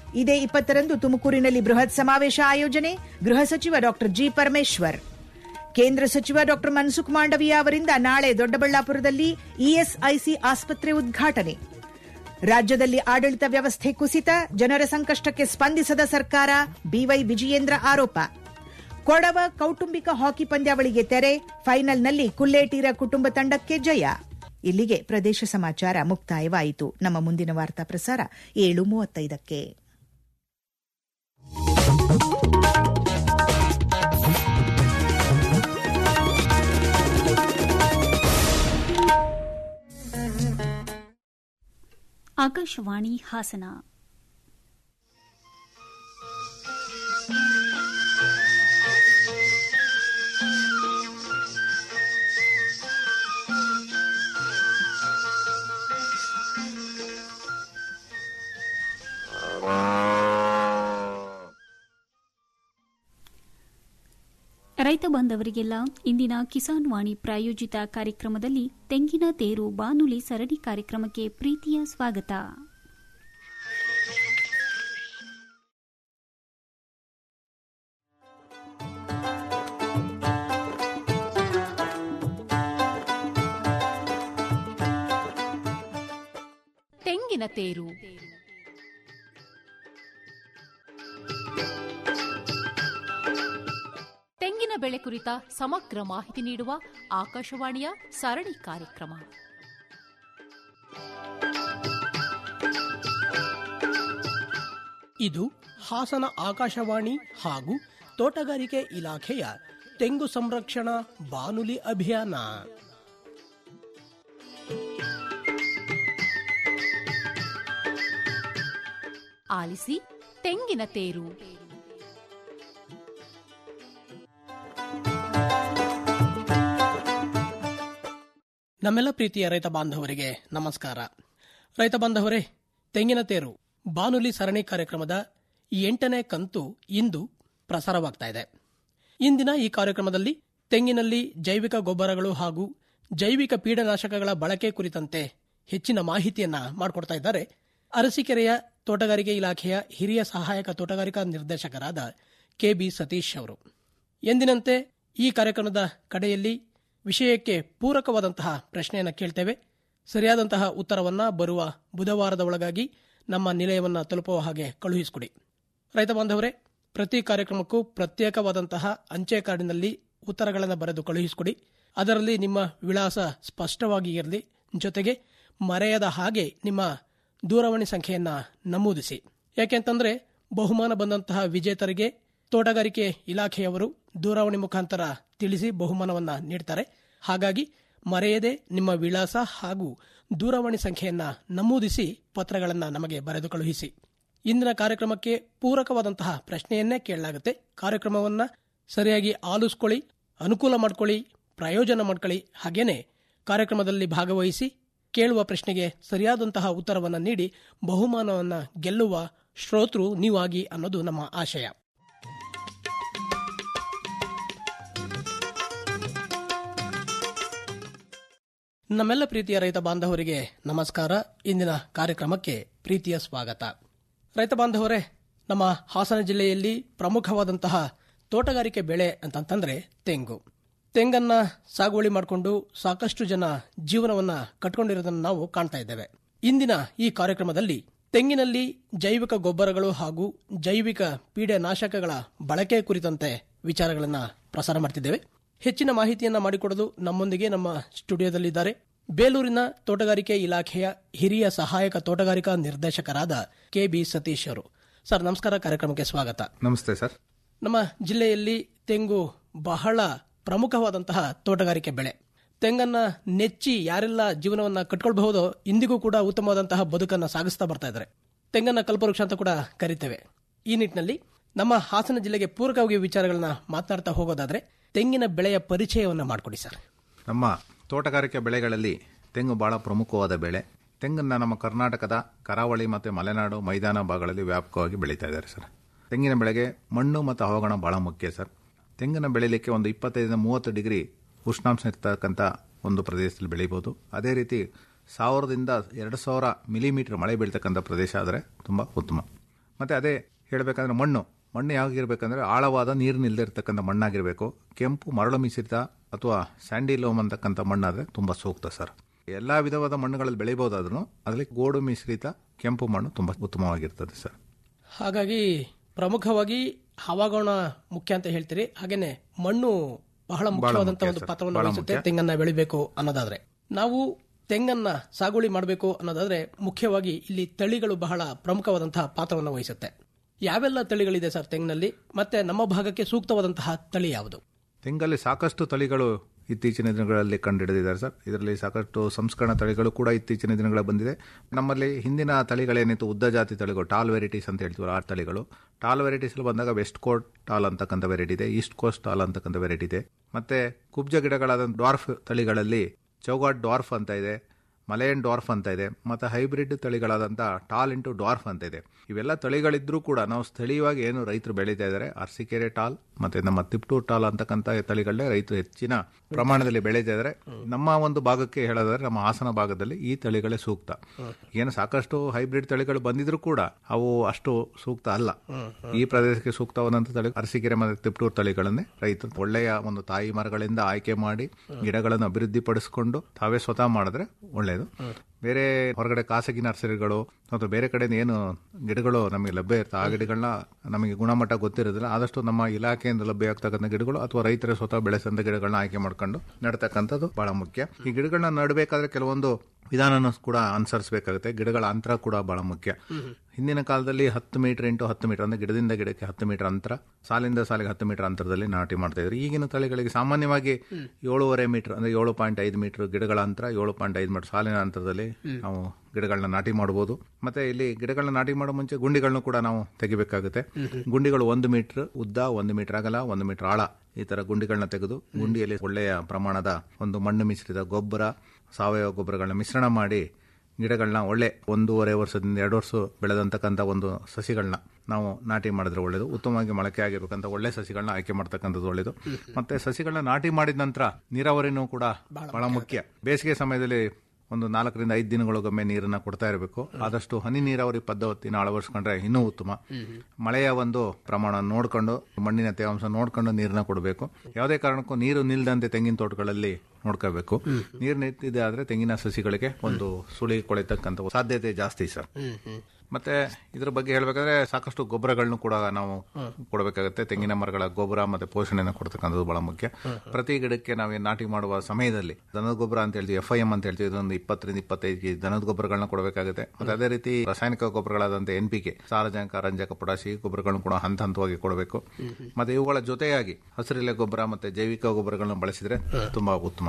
ಇದೇ ಇಪ್ಪತ್ತರಂದು ತುಮಕೂರಿನಲ್ಲಿ ಬೃಹತ್ ಸಮಾವೇಶ ಆಯೋಜನೆ ಗೃಹ ಸಚಿವ ಡಾ ಜಿ ಪರಮೇಶ್ವರ್ ಕೇಂದ್ರ ಸಚಿವ ಡಾ ಮನ್ಸುಖ್ ಮಾಂಡವಿಯಾ ಅವರಿಂದ ನಾಳೆ ದೊಡ್ಡಬಳ್ಳಾಪುರದಲ್ಲಿ ಇಎಸ್ಐಸಿ ಆಸ್ಪತ್ರೆ ಉದ್ಘಾಟನೆ ರಾಜ್ಯದಲ್ಲಿ ಆಡಳಿತ ವ್ಯವಸ್ಥೆ ಕುಸಿತ ಜನರ ಸಂಕಷ್ಟಕ್ಕೆ ಸ್ಪಂದಿಸದ ಸರ್ಕಾರ ಬಿವೈ ವಿಜಯೇಂದ್ರ ಆರೋಪ ಕೊಡವ ಕೌಟುಂಬಿಕ ಹಾಕಿ ಪಂದ್ಯಾವಳಿಗೆ ತೆರೆ ಫೈನಲ್ನಲ್ಲಿ ಕುಲ್ಲೇಟೀರ ಕುಟುಂಬ ತಂಡಕ್ಕೆ ಜಯ ಇಲ್ಲಿಗೆ ಪ್ರದೇಶ ಸಮಾಚಾರ ಮುಕ್ತಾಯವಾಯಿತು ನಮ್ಮ ಮುಂದಿನ ವಾರ್ತಾ ಪ್ರಸಾರ ಏಳು ಮೂವತ್ತೈದಕ್ಕೆ ಆಕಾಶವಾಣಿ ಹಾಸನ ರೈತ ಬಾಂಧವರಿಗೆಲ್ಲ ಇಂದಿನ ಕಿಸಾನ್ ವಾಣಿ ಪ್ರಾಯೋಜಿತ ಕಾರ್ಯಕ್ರಮದಲ್ಲಿ ತೆಂಗಿನ ತೇರು ಬಾನುಲಿ ಸರಣಿ ಕಾರ್ಯಕ್ರಮಕ್ಕೆ ಪ್ರೀತಿಯ ಸ್ವಾಗತ ತೆಂಗಿನ ತೇರು ತೆಂಗಿನ ಬೆಳೆ ಕುರಿತ ಸಮಗ್ರ ಮಾಹಿತಿ ನೀಡುವ ಆಕಾಶವಾಣಿಯ ಸರಣಿ ಕಾರ್ಯಕ್ರಮ ಇದು ಹಾಸನ ಆಕಾಶವಾಣಿ ಹಾಗೂ ತೋಟಗಾರಿಕೆ ಇಲಾಖೆಯ ತೆಂಗು ಸಂರಕ್ಷಣಾ ಬಾನುಲಿ ಅಭಿಯಾನ ಆಲಿಸಿ ತೆಂಗಿನ ತೇರು ನಮ್ಮೆಲ್ಲ ಪ್ರೀತಿಯ ರೈತ ಬಾಂಧವರಿಗೆ ನಮಸ್ಕಾರ ರೈತ ಬಾಂಧವರೇ ತೆಂಗಿನ ತೇರು ಬಾನುಲಿ ಸರಣಿ ಕಾರ್ಯಕ್ರಮದ ಎಂಟನೇ ಕಂತು ಇಂದು ಪ್ರಸಾರವಾಗ್ತಾ ಇದೆ ಇಂದಿನ ಈ ಕಾರ್ಯಕ್ರಮದಲ್ಲಿ ತೆಂಗಿನಲ್ಲಿ ಜೈವಿಕ ಗೊಬ್ಬರಗಳು ಹಾಗೂ ಜೈವಿಕ ಪೀಡನಾಶಕಗಳ ಬಳಕೆ ಕುರಿತಂತೆ ಹೆಚ್ಚಿನ ಮಾಹಿತಿಯನ್ನ ಮಾಡಿಕೊಡ್ತಾ ಇದ್ದಾರೆ ಅರಸೀಕೆರೆಯ ತೋಟಗಾರಿಕೆ ಇಲಾಖೆಯ ಹಿರಿಯ ಸಹಾಯಕ ತೋಟಗಾರಿಕಾ ನಿರ್ದೇಶಕರಾದ ಕೆಬಿ ಸತೀಶ್ ಅವರು ಎಂದಿನಂತೆ ಈ ಕಾರ್ಯಕ್ರಮದ ಕಡೆಯಲ್ಲಿ ವಿಷಯಕ್ಕೆ ಪೂರಕವಾದಂತಹ ಪ್ರಶ್ನೆಯನ್ನು ಕೇಳ್ತೇವೆ ಸರಿಯಾದಂತಹ ಉತ್ತರವನ್ನ ಬರುವ ಬುಧವಾರದ ಒಳಗಾಗಿ ನಮ್ಮ ನಿಲಯವನ್ನ ತಲುಪುವ ಹಾಗೆ ಕಳುಹಿಸಿಕೊಡಿ ರೈತ ಬಾಂಧವರೇ ಪ್ರತಿ ಕಾರ್ಯಕ್ರಮಕ್ಕೂ ಪ್ರತ್ಯೇಕವಾದಂತಹ ಅಂಚೆ ಕಾರ್ಡಿನಲ್ಲಿ ಉತ್ತರಗಳನ್ನು ಬರೆದು ಕಳುಹಿಸಿಕೊಡಿ ಅದರಲ್ಲಿ ನಿಮ್ಮ ವಿಳಾಸ ಸ್ಪಷ್ಟವಾಗಿ ಇರಲಿ ಜೊತೆಗೆ ಮರೆಯದ ಹಾಗೆ ನಿಮ್ಮ ದೂರವಾಣಿ ಸಂಖ್ಯೆಯನ್ನ ನಮೂದಿಸಿ ಯಾಕೆಂತಂದ್ರೆ ಬಹುಮಾನ ಬಂದಂತಹ ವಿಜೇತರಿಗೆ ತೋಟಗಾರಿಕೆ ಇಲಾಖೆಯವರು ದೂರವಾಣಿ ಮುಖಾಂತರ ತಿಳಿಸಿ ಬಹುಮಾನವನ್ನ ನೀಡ್ತಾರೆ ಹಾಗಾಗಿ ಮರೆಯದೆ ನಿಮ್ಮ ವಿಳಾಸ ಹಾಗೂ ದೂರವಾಣಿ ಸಂಖ್ಯೆಯನ್ನ ನಮೂದಿಸಿ ಪತ್ರಗಳನ್ನು ನಮಗೆ ಬರೆದು ಕಳುಹಿಸಿ ಇಂದಿನ ಕಾರ್ಯಕ್ರಮಕ್ಕೆ ಪೂರಕವಾದಂತಹ ಪ್ರಶ್ನೆಯನ್ನೇ ಕೇಳಲಾಗುತ್ತೆ ಕಾರ್ಯಕ್ರಮವನ್ನ ಸರಿಯಾಗಿ ಆಲಿಸ್ಕೊಳ್ಳಿ ಅನುಕೂಲ ಮಾಡ್ಕೊಳ್ಳಿ ಪ್ರಯೋಜನ ಮಾಡ್ಕೊಳ್ಳಿ ಹಾಗೇನೆ ಕಾರ್ಯಕ್ರಮದಲ್ಲಿ ಭಾಗವಹಿಸಿ ಕೇಳುವ ಪ್ರಶ್ನೆಗೆ ಸರಿಯಾದಂತಹ ಉತ್ತರವನ್ನು ನೀಡಿ ಬಹುಮಾನವನ್ನ ಗೆಲ್ಲುವ ಶ್ರೋತೃ ನೀವಾಗಿ ಅನ್ನೋದು ನಮ್ಮ ಆಶಯ ನಮ್ಮೆಲ್ಲ ಪ್ರೀತಿಯ ರೈತ ಬಾಂಧವರಿಗೆ ನಮಸ್ಕಾರ ಇಂದಿನ ಕಾರ್ಯಕ್ರಮಕ್ಕೆ ಪ್ರೀತಿಯ ಸ್ವಾಗತ ರೈತ ಬಾಂಧವರೇ ನಮ್ಮ ಹಾಸನ ಜಿಲ್ಲೆಯಲ್ಲಿ ಪ್ರಮುಖವಾದಂತಹ ತೋಟಗಾರಿಕೆ ಬೆಳೆ ಅಂತಂತಂದ್ರೆ ತೆಂಗು ತೆಂಗನ್ನ ಸಾಗುವಳಿ ಮಾಡಿಕೊಂಡು ಸಾಕಷ್ಟು ಜನ ಜೀವನವನ್ನ ಕಟ್ಕೊಂಡಿರೋದನ್ನು ನಾವು ಕಾಣ್ತಾ ಇದ್ದೇವೆ ಇಂದಿನ ಈ ಕಾರ್ಯಕ್ರಮದಲ್ಲಿ ತೆಂಗಿನಲ್ಲಿ ಜೈವಿಕ ಗೊಬ್ಬರಗಳು ಹಾಗೂ ಜೈವಿಕ ಪೀಡೆನಾಶಕಗಳ ಬಳಕೆ ಕುರಿತಂತೆ ವಿಚಾರಗಳನ್ನ ಪ್ರಸಾರ ಮಾಡ್ತಿದ್ದೇವೆ ಹೆಚ್ಚಿನ ಮಾಹಿತಿಯನ್ನ ಮಾಡಿಕೊಡಲು ನಮ್ಮೊಂದಿಗೆ ನಮ್ಮ ಸ್ಟುಡಿಯೋದಲ್ಲಿದ್ದಾರೆ ಬೇಲೂರಿನ ತೋಟಗಾರಿಕೆ ಇಲಾಖೆಯ ಹಿರಿಯ ಸಹಾಯಕ ತೋಟಗಾರಿಕಾ ನಿರ್ದೇಶಕರಾದ ಕೆ ಬಿ ಸತೀಶ್ ಅವರು ಸರ್ ನಮಸ್ಕಾರ ಕಾರ್ಯಕ್ರಮಕ್ಕೆ ಸ್ವಾಗತ ನಮಸ್ತೆ ಸರ್ ನಮ್ಮ ಜಿಲ್ಲೆಯಲ್ಲಿ ತೆಂಗು ಬಹಳ ಪ್ರಮುಖವಾದಂತಹ ತೋಟಗಾರಿಕೆ ಬೆಳೆ ತೆಂಗನ್ನ ನೆಚ್ಚಿ ಯಾರೆಲ್ಲ ಜೀವನವನ್ನ ಕಟ್ಕೊಳ್ಬಹುದು ಇಂದಿಗೂ ಕೂಡ ಉತ್ತಮವಾದಂತಹ ಬದುಕನ್ನ ಸಾಗಿಸ್ತಾ ಬರ್ತಾ ಇದ್ದಾರೆ ತೆಂಗನ್ನ ಕಲ್ಪವೃಕ್ಷ ಅಂತ ಕೂಡ ಕರಿತೇವೆ ಈ ನಿಟ್ಟಿನಲ್ಲಿ ನಮ್ಮ ಹಾಸನ ಜಿಲ್ಲೆಗೆ ಪೂರಕವಾಗಿ ವಿಚಾರಗಳನ್ನ ಮಾತನಾಡ್ತಾ ಹೋಗೋದಾದ್ರೆ ತೆಂಗಿನ ಬೆಳೆಯ ಪರಿಚಯವನ್ನ ಮಾಡಿಕೊಡಿ ಸರ್ ನಮ್ಮ ತೋಟಗಾರಿಕೆ ಬೆಳೆಗಳಲ್ಲಿ ತೆಂಗು ಬಹಳ ಪ್ರಮುಖವಾದ ಬೆಳೆ ತೆಂಗನ್ನ ನಮ್ಮ ಕರ್ನಾಟಕದ ಕರಾವಳಿ ಮತ್ತು ಮಲೆನಾಡು ಮೈದಾನ ಭಾಗಗಳಲ್ಲಿ ವ್ಯಾಪಕವಾಗಿ ಬೆಳೀತಾ ಇದ್ದಾರೆ ಸರ್ ತೆಂಗಿನ ಬೆಳೆಗೆ ಮಣ್ಣು ಮತ್ತು ಹವಾಗುಣ ಬಹಳ ಮುಖ್ಯ ಸರ್ ತೆಂಗಿನ ಬೆಳಿಲಿಕ್ಕೆ ಒಂದು ಇಪ್ಪತ್ತೈದರಿಂದ ಮೂವತ್ತು ಡಿಗ್ರಿ ಉಷ್ಣಾಂಶ ಇರ್ತಕ್ಕಂಥ ಒಂದು ಪ್ರದೇಶದಲ್ಲಿ ಬೆಳಿಬೋದು ಅದೇ ರೀತಿ ಸಾವಿರದಿಂದ ಎರಡು ಸಾವಿರ ಮಿಲಿಮೀಟರ್ ಮಳೆ ಬೀಳ್ತಕ್ಕಂಥ ಪ್ರದೇಶ ಆದರೆ ತುಂಬ ಉತ್ತಮ ಮತ್ತೆ ಅದೇ ಹೇಳ್ಬೇಕಂದ್ರೆ ಮಣ್ಣು ಮಣ್ಣು ಯಾವಾಗಿರ್ಬೇಕಂದ್ರೆ ಆಳವಾದ ನೀರು ನಿಲ್ದಿರ್ತಕ್ಕಂಥ ಮಣ್ಣಾಗಿರಬೇಕು ಕೆಂಪು ಮರಳು ಮಿಶ್ರಿತ ಅಥವಾ ಸ್ಯಾಂಡಿ ಲೋಮ್ ಅಂತಕ್ಕಂಥ ಮಣ್ಣಾದ್ರೆ ತುಂಬಾ ಸೂಕ್ತ ಸರ್ ಎಲ್ಲಾ ವಿಧವಾದ ಮಣ್ಣುಗಳಲ್ಲಿ ಬೆಳಿಬಹುದಾದ್ರೂ ಅದರಲ್ಲಿ ಗೋಡು ಮಿಶ್ರಿತ ಕೆಂಪು ಮಣ್ಣು ತುಂಬಾ ಉತ್ತಮವಾಗಿರ್ತದೆ ಸರ್ ಹಾಗಾಗಿ ಪ್ರಮುಖವಾಗಿ ಹವಾಗುಣ ಮುಖ್ಯ ಅಂತ ಹೇಳ್ತೀರಿ ಹಾಗೇನೆ ಮಣ್ಣು ಬಹಳ ಮುಖ್ಯವಾದಂತಹ ಮುಖ್ಯ ಒಂದು ಸರ್. ಪಾತ್ರವನ್ನು ಬಹಳ ವಹಿಸುತ್ತೆ ಮುಖ್ಯ. ತೆಂಗನ್ನ ಬೆಳಿಬೇಕು ಅನ್ನೋದಾದ್ರೆ ನಾವು ತೆಂಗನ್ನ ಸಾಗುವಳಿ ಮಾಡಬೇಕು ಅನ್ನೋದಾದ್ರೆ ಮುಖ್ಯವಾಗಿ ಇಲ್ಲಿ ತಳಿಗಳು ಬಹಳ ಪ್ರಮುಖವಾದಂತಹ ಪಾತ್ರವನ್ನು ವಹಿಸುತ್ತೆ ಯಾವೆಲ್ಲ ತಳಿಗಳಿದೆ ಸರ್ ತೆಂಗಿನಲ್ಲಿ ಮತ್ತೆ ನಮ್ಮ ಭಾಗಕ್ಕೆ ಸೂಕ್ತವಾದಂತಹ ತಳಿ ಯಾವುದು ತೆಂಗಲ್ಲಿ ಸಾಕಷ್ಟು ತಳಿಗಳು ಇತ್ತೀಚಿನ ದಿನಗಳಲ್ಲಿ ಕಂಡುಹಿಡಿದಿದ್ದಾರೆ ಸರ್ ಇದರಲ್ಲಿ ಸಾಕಷ್ಟು ಸಂಸ್ಕರಣ ತಳಿಗಳು ಕೂಡ ಇತ್ತೀಚಿನ ದಿನಗಳ ಬಂದಿದೆ ನಮ್ಮಲ್ಲಿ ಹಿಂದಿನ ತಳಿಗಳೇನಿತ್ತು ಉದ್ದ ಜಾತಿ ತಳಿಗಳು ಟಾಲ್ ವೆರೈಟೀಸ್ ಅಂತ ಹೇಳ್ತೀವಿ ಆ ತಳಿಗಳು ಟಾಲ್ ವೆರೈಟೀಸ್ ಬಂದಾಗ ವೆಸ್ಟ್ ಕೋಸ್ಟ್ ಟಾಲ್ ಅಂತಕ್ಕಂಥ ವೆರೈಟಿ ಇದೆ ಈಸ್ಟ್ ಕೋಸ್ಟ್ ಟಾಲ್ ಅಂತಕ್ಕಂಥ ವೆರೈಟಿ ಇದೆ ಮತ್ತೆ ಕುಬ್ಜ ಗಿಡಗಳಾದ ಡ್ವಾರ್ಫ್ ತಳಿಗಳಲ್ಲಿ ಚೌಗಾಟ್ ಡ್ವಾರ್ಫ್ ಅಂತ ಇದೆ ಮಲಯನ್ ಡಾರ್ಫ್ ಅಂತ ಇದೆ ಮತ್ತೆ ಹೈಬ್ರಿಡ್ ತಳಿಗಳಾದಂಥ ಟಾಲ್ ಇಂಟು ಡಾರ್ಫ್ ಅಂತ ಇದೆ ಇವೆಲ್ಲ ತಳಿಗಳಿದ್ರೂ ಕೂಡ ನಾವು ಸ್ಥಳೀಯವಾಗಿ ಏನು ರೈತರು ಬೆಳೀತಾ ಇದ್ದಾರೆ ಅರಸೀಕೆರೆ ಟಾಲ್ ಮತ್ತೆ ನಮ್ಮ ತಿಪ್ಟೂರ್ ಟಾಲ್ ಅಂತಕ್ಕಂಥ ತಳಿಗಳನ್ನೇ ರೈತರು ಹೆಚ್ಚಿನ ಪ್ರಮಾಣದಲ್ಲಿ ಬೆಳೀತಾ ಇದ್ದಾರೆ ನಮ್ಮ ಒಂದು ಭಾಗಕ್ಕೆ ಹೇಳೋದಾದ್ರೆ ನಮ್ಮ ಹಾಸನ ಭಾಗದಲ್ಲಿ ಈ ತಳಿಗಳೇ ಸೂಕ್ತ ಏನು ಸಾಕಷ್ಟು ಹೈಬ್ರಿಡ್ ತಳಿಗಳು ಬಂದಿದ್ರು ಕೂಡ ಅವು ಅಷ್ಟು ಸೂಕ್ತ ಅಲ್ಲ ಈ ಪ್ರದೇಶಕ್ಕೆ ಸೂಕ್ತವಾದಂಥ ತಳಿ ಅರಸೀಕೆರೆ ಮತ್ತು ತಿಪ್ಟೂರ್ ತಳಿಗಳನ್ನೇ ರೈತರು ಒಳ್ಳೆಯ ಒಂದು ತಾಯಿ ಮರಗಳಿಂದ ಆಯ್ಕೆ ಮಾಡಿ ಗಿಡಗಳನ್ನು ಅಭಿವೃದ್ಧಿ ಪಡಿಸಿಕೊಂಡು ತಾವೇ ಸ್ವತಃ ಮಾಡಿದ್ರೆ ಒಳ್ಳೆಯದು ಬೇರೆ ಹೊರಗಡೆ ಖಾಸಗಿ ನರ್ಸರಿಗಳು ಅಥವಾ ಬೇರೆ ಕಡೆ ಏನು ಗಿಡಗಳು ನಮಗೆ ಲಭ್ಯ ಇರುತ್ತೆ ಆ ಗಿಡಗಳನ್ನ ನಮಗೆ ಗುಣಮಟ್ಟ ಗೊತ್ತಿರೋದಿಲ್ಲ ಆದಷ್ಟು ನಮ್ಮ ಇಲಾಖೆಯಿಂದ ಲಭ್ಯ ಆಗ್ತಕ್ಕಂಥ ಗಿಡಗಳು ಅಥವಾ ರೈತರೇ ಸ್ವತಃ ಬೆಳೆಸಂತ ಗಿಡಗಳನ್ನ ಆಯ್ಕೆ ಮಾಡ್ಕೊಂಡು ನಡ್ತಕ್ಕಂಥದ್ದು ಬಹಳ ಮುಖ್ಯ ಈ ಗಿಡಗಳನ್ನ ನಡಬೇಕಾದ್ರೆ ಕೆಲವೊಂದು ವಿಧಾನನ ಕೂಡ ಅನುಸರಿಸಬೇಕಾಗುತ್ತೆ ಗಿಡಗಳ ಅಂತರ ಕೂಡ ಬಹಳ ಮುಖ್ಯ ಹಿಂದಿನ ಕಾಲದಲ್ಲಿ ಹತ್ತು ಮೀಟರ್ ಇಂಟು ಹತ್ತು ಮೀಟರ್ ಅಂದ್ರೆ ಗಿಡದಿಂದ ಗಿಡಕ್ಕೆ ಹತ್ತು ಮೀಟರ್ ಅಂತರ ಸಾಲಿಂದ ಸಾಲಿಗೆ ಹತ್ತು ಮೀಟರ್ ಅಂತರದಲ್ಲಿ ನಾಟಿ ಮಾಡ್ತಾ ಇದ್ರು ಈಗಿನ ತಳಿಗಳಿಗೆ ಸಾಮಾನ್ಯವಾಗಿ ಏಳೂವರೆ ಮೀಟರ್ ಅಂದ್ರೆ ಏಳು ಪಾಯಿಂಟ್ ಐದು ಮೀಟರ್ ಗಿಡಗಳ ಅಂತರ ಏಳು ಪಾಯಿಂಟ್ ಐದು ಮೀಟರ್ ಸಾಲಿನ ಅಂತರದಲ್ಲಿ ನಾವು ಗಿಡಗಳನ್ನ ನಾಟಿ ಮಾಡಬಹುದು ಮತ್ತೆ ಇಲ್ಲಿ ಗಿಡಗಳನ್ನ ನಾಟಿ ಮಾಡೋ ಮುಂಚೆ ಗುಂಡಿಗಳನ್ನು ಕೂಡ ನಾವು ತೆಗಿಬೇಕಾಗುತ್ತೆ ಗುಂಡಿಗಳು ಒಂದು ಮೀಟರ್ ಉದ್ದ ಒಂದು ಮೀಟರ್ ಅಗಲ ಒಂದು ಮೀಟರ್ ಆಳ ಈ ತರ ಗುಂಡಿಗಳನ್ನ ತೆಗೆದು ಗುಂಡಿಯಲ್ಲಿ ಒಳ್ಳೆಯ ಪ್ರಮಾಣದ ಒಂದು ಮಣ್ಣು ಮಿಶ್ರಿತ ಗೊಬ್ಬರ ಸಾವಯವ ಗೊಬ್ಬರಗಳನ್ನ ಮಿಶ್ರಣ ಮಾಡಿ ಗಿಡಗಳನ್ನ ಒಳ್ಳೆ ಒಂದೂವರೆ ವರ್ಷದಿಂದ ಎರಡು ವರ್ಷ ಬೆಳೆದಂತಕ್ಕಂಥ ಒಂದು ಸಸಿಗಳನ್ನ ನಾವು ನಾಟಿ ಮಾಡಿದ್ರೆ ಒಳ್ಳೇದು ಉತ್ತಮವಾಗಿ ಮೊಳಕೆ ಆಗಿರ್ಬೇಕಂತ ಒಳ್ಳೆ ಸಸಿಗಳನ್ನ ಆಯ್ಕೆ ಮಾಡ್ತಕ್ಕಂಥದ್ದು ಒಳ್ಳೇದು ಮತ್ತೆ ಸಸಿಗಳನ್ನ ನಾಟಿ ಮಾಡಿದ ನಂತರ ನೀರಾವರಿನೂ ಕೂಡ ಬಹಳ ಮುಖ್ಯ ಬೇಸಿಗೆ ಸಮಯದಲ್ಲಿ ಒಂದು ನಾಲ್ಕರಿಂದ ಐದು ದಿನಗಳಿಗೊಮ್ಮೆ ನೀರನ್ನ ಕೊಡ್ತಾ ಇರಬೇಕು ಆದಷ್ಟು ಹನಿ ನೀರಾವರಿ ಪದ್ಧತಿನ ಅಳವಡಿಸ್ಕೊಂಡ್ರೆ ಇನ್ನೂ ಉತ್ತಮ ಮಳೆಯ ಒಂದು ಪ್ರಮಾಣ ನೋಡ್ಕೊಂಡು ಮಣ್ಣಿನ ತೇವಾಂಶ ನೋಡ್ಕೊಂಡು ನೀರನ್ನ ಕೊಡಬೇಕು ಯಾವುದೇ ಕಾರಣಕ್ಕೂ ನೀರು ನಿಲ್ದಂತೆ ತೆಂಗಿನ ತೋಟಗಳಲ್ಲಿ ನೋಡ್ಕೋಬೇಕು ನೀರು ನಿಂತಿದೆ ಆದ್ರೆ ತೆಂಗಿನ ಸಸಿಗಳಿಗೆ ಒಂದು ಸುಳಿ ಕೊಳಿತಕ್ಕಂಥ ಸಾಧ್ಯತೆ ಜಾಸ್ತಿ ಸರ್ ಮತ್ತೆ ಇದ್ರ ಬಗ್ಗೆ ಹೇಳ್ಬೇಕಾದ್ರೆ ಸಾಕಷ್ಟು ಗೊಬ್ಬರಗಳನ್ನು ಕೂಡ ನಾವು ಕೊಡಬೇಕಾಗುತ್ತೆ ತೆಂಗಿನ ಮರಗಳ ಗೊಬ್ಬರ ಮತ್ತೆ ಪೋಷಣೆಯನ್ನು ಕೊಡ್ತಕ್ಕಂಥದ್ದು ಬಹಳ ಮುಖ್ಯ ಪ್ರತಿ ಗಿಡಕ್ಕೆ ನಾವು ಏನ್ ನಾಟಿ ಮಾಡುವ ಸಮಯದಲ್ಲಿ ದನದ ಗೊಬ್ಬರ ಅಂತ ಹೇಳ್ತೀವಿ ಎಫ್ ಐ ಎಂ ಅಂತ ಹೇಳ್ತೀವಿ ಇದೊಂದು ಇಪ್ಪತ್ತರಿಂದ ಇಪ್ಪತ್ತೈದು ಕೆಜಿ ದನದ ಗೊಬ್ಬರಗಳನ್ನ ಕೊಡಬೇಕಾಗುತ್ತೆ ಮತ್ತೆ ಅದೇ ರೀತಿ ರಾಸಾಯನಿಕ ಗೊಬ್ಬರಗಳಾದಂತೆ ಎನ್ ಪಿ ಕೆ ಸಾರಜನಕ ರಂಜಕ ಪೊಟಾಶಿ ಗೊಬ್ಬರಗಳನ್ನು ಕೂಡ ಹಂತ ಹಂತವಾಗಿ ಕೊಡಬೇಕು ಮತ್ತೆ ಇವುಗಳ ಜೊತೆಯಾಗಿ ಹಸಿರೆಲೆ ಗೊಬ್ಬರ ಮತ್ತೆ ಜೈವಿಕ ಗೊಬ್ಬರಗಳನ್ನು ಬಳಸಿದ್ರೆ ತುಂಬಾ ಉತ್ತಮ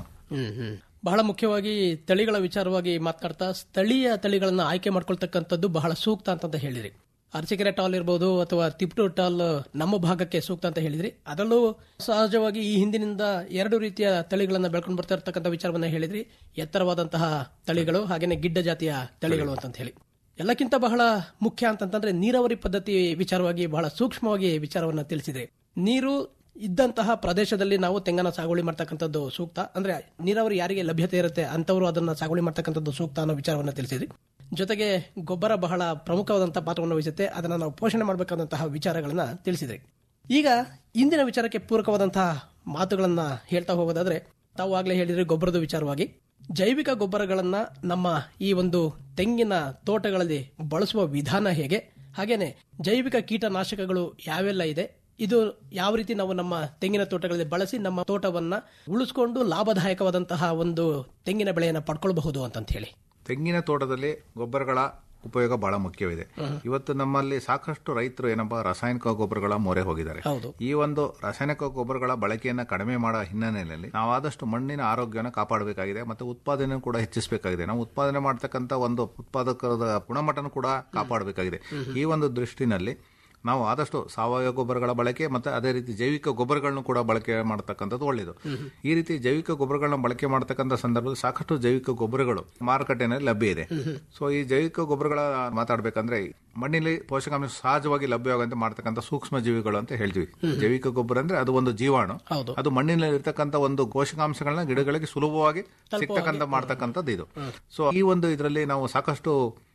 ಬಹಳ ಮುಖ್ಯವಾಗಿ ತಳಿಗಳ ವಿಚಾರವಾಗಿ ಮಾತನಾಡ್ತಾ ಸ್ಥಳೀಯ ತಳಿಗಳನ್ನ ಆಯ್ಕೆ ಮಾಡ್ಕೊಳ್ತಕ್ಕಂಥದ್ದು ಬಹಳ ಸೂಕ್ತ ಅಂತ ಹೇಳಿರಿ ಅರಸೀಕೆರೆ ಟಾಲ್ ಇರ್ಬೋದು ಅಥವಾ ತಿಪ್ಟೂರ್ ಟಾಲ್ ನಮ್ಮ ಭಾಗಕ್ಕೆ ಸೂಕ್ತ ಅಂತ ಹೇಳಿದ್ರಿ ಅದರಲ್ಲೂ ಸಹಜವಾಗಿ ಈ ಹಿಂದಿನಿಂದ ಎರಡು ರೀತಿಯ ತಳಿಗಳನ್ನ ಬೆಳ್ಕೊಂಡು ಬರ್ತಾ ಇರ್ತಕ್ಕಂಥ ವಿಚಾರವನ್ನ ಹೇಳಿದ್ರಿ ಎತ್ತರವಾದಂತಹ ತಳಿಗಳು ಹಾಗೇನೆ ಗಿಡ್ಡ ಜಾತಿಯ ತಳಿಗಳು ಅಂತ ಹೇಳಿ ಎಲ್ಲಕ್ಕಿಂತ ಬಹಳ ಮುಖ್ಯ ಅಂತಂತಂದ್ರೆ ನೀರಾವರಿ ಪದ್ಧತಿ ವಿಚಾರವಾಗಿ ಬಹಳ ಸೂಕ್ಷ್ಮವಾಗಿ ವಿಚಾರವನ್ನ ತಿಳಿಸಿದೆ ನೀರು ಇದ್ದಂತಹ ಪ್ರದೇಶದಲ್ಲಿ ನಾವು ತೆಂಗನ ಸಾಗುವಳಿ ಮಾಡ್ತಕ್ಕಂಥದ್ದು ಸೂಕ್ತ ಅಂದ್ರೆ ನೀರಾವರಿ ಯಾರಿಗೆ ಲಭ್ಯತೆ ಇರುತ್ತೆ ಅಂತವರು ಅದನ್ನ ಸಾಗುವಳಿ ಮಾಡ್ತಕ್ಕಂಥದ್ದು ಸೂಕ್ತ ಅನ್ನೋ ವಿಚಾರವನ್ನ ತಿಳಿಸಿದ್ರಿ ಜೊತೆಗೆ ಗೊಬ್ಬರ ಬಹಳ ಪ್ರಮುಖವಾದಂತಹ ಪಾತ್ರವನ್ನು ವಹಿಸುತ್ತೆ ಅದನ್ನ ನಾವು ಪೋಷಣೆ ಮಾಡಬೇಕಾದಂತಹ ವಿಚಾರಗಳನ್ನ ತಿಳಿಸಿದ್ರಿ ಈಗ ಇಂದಿನ ವಿಚಾರಕ್ಕೆ ಪೂರಕವಾದಂತಹ ಮಾತುಗಳನ್ನ ಹೇಳ್ತಾ ಹೋಗೋದಾದ್ರೆ ತಾವು ಆಗ್ಲೇ ಹೇಳಿದ್ರಿ ಗೊಬ್ಬರದ ವಿಚಾರವಾಗಿ ಜೈವಿಕ ಗೊಬ್ಬರಗಳನ್ನ ನಮ್ಮ ಈ ಒಂದು ತೆಂಗಿನ ತೋಟಗಳಲ್ಲಿ ಬಳಸುವ ವಿಧಾನ ಹೇಗೆ ಹಾಗೇನೆ ಜೈವಿಕ ಕೀಟನಾಶಕಗಳು ಯಾವೆಲ್ಲ ಇದೆ ಇದು ಯಾವ ರೀತಿ ನಾವು ನಮ್ಮ ತೆಂಗಿನ ತೋಟಗಳಲ್ಲಿ ಬಳಸಿ ನಮ್ಮ ತೋಟವನ್ನ ಉಳಿಸ್ಕೊಂಡು ಲಾಭದಾಯಕವಾದಂತಹ ಒಂದು ತೆಂಗಿನ ಬೆಳೆಯನ್ನ ಪಡ್ಕೊಳ್ಬಹುದು ಅಂತ ಹೇಳಿ ತೆಂಗಿನ ತೋಟದಲ್ಲಿ ಗೊಬ್ಬರಗಳ ಉಪಯೋಗ ಬಹಳ ಮುಖ್ಯವಿದೆ ಇವತ್ತು ನಮ್ಮಲ್ಲಿ ಸಾಕಷ್ಟು ರೈತರು ಏನಪ್ಪಾ ರಾಸಾಯನಿಕ ಗೊಬ್ಬರಗಳ ಮೊರೆ ಹೋಗಿದ್ದಾರೆ ಹೌದು ಈ ಒಂದು ರಾಸಾಯನಿಕ ಗೊಬ್ಬರಗಳ ಬಳಕೆಯನ್ನ ಕಡಿಮೆ ಮಾಡೋ ಹಿನ್ನೆಲೆಯಲ್ಲಿ ನಾವು ಆದಷ್ಟು ಮಣ್ಣಿನ ಆರೋಗ್ಯನ ಕಾಪಾಡಬೇಕಾಗಿದೆ ಮತ್ತೆ ಉತ್ಪಾದನೆ ಕೂಡ ಹೆಚ್ಚಿಸಬೇಕಾಗಿದೆ ನಾವು ಉತ್ಪಾದನೆ ಮಾಡತಕ್ಕಂತ ಒಂದು ಉತ್ಪಾದಕರ ಗುಣಮಟ್ಟನ ಕೂಡ ಕಾಪಾಡಬೇಕಾಗಿದೆ ಈ ಒಂದು ದೃಷ್ಟಿನಲ್ಲಿ ನಾವು ಆದಷ್ಟು ಸಾವಯವ ಗೊಬ್ಬರಗಳ ಬಳಕೆ ಮತ್ತೆ ಅದೇ ರೀತಿ ಜೈವಿಕ ಗೊಬ್ಬರಗಳನ್ನು ಕೂಡ ಬಳಕೆ ಮಾಡತಕ್ಕಂಥದ್ದು ಒಳ್ಳೆಯದು ಈ ರೀತಿ ಜೈವಿಕ ಗೊಬ್ಬರಗಳನ್ನ ಬಳಕೆ ಮಾಡತಕ್ಕಂಥ ಸಂದರ್ಭದಲ್ಲಿ ಸಾಕಷ್ಟು ಜೈವಿಕ ಗೊಬ್ಬರಗಳು ಮಾರುಕಟ್ಟೆನಲ್ಲಿ ಲಭ್ಯ ಇದೆ ಸೊ ಈ ಜೈವಿಕ ಗೊಬ್ಬರಗಳ ಮಾತಾಡ್ಬೇಕಂದ್ರೆ ಮಣ್ಣಿನಲ್ಲಿ ಪೋಷಕಾಂಶ ಸಹಜವಾಗಿ ಲಭ್ಯವಾಗಂತೆ ಮಾಡತಕ್ಕಂಥ ಸೂಕ್ಷ್ಮ ಜೀವಿಗಳು ಅಂತ ಹೇಳ್ತೀವಿ ಜೈವಿಕ ಗೊಬ್ಬರ ಅಂದ್ರೆ ಅದು ಒಂದು ಜೀವಾಣು ಹೌದು. ಅದು ಮಣ್ಣಿನಲ್ಲಿ ಇರ್ತಕ್ಕಂಥ ಒಂದು ಪೋಷಕಾಂಶಗಳನ್ನ ಗಿಡಗಳಿಗೆ ಸುಲಭವಾಗಿ ಸಿಗ್ತಕ್ಕಂಥ ಮಾಡ್ತಕ್ಕಂಥದ್ದು ಇದು ಸೊ ಈ ಒಂದು ಇದರಲ್ಲಿ ನಾವು ಸಾಕಷ್ಟು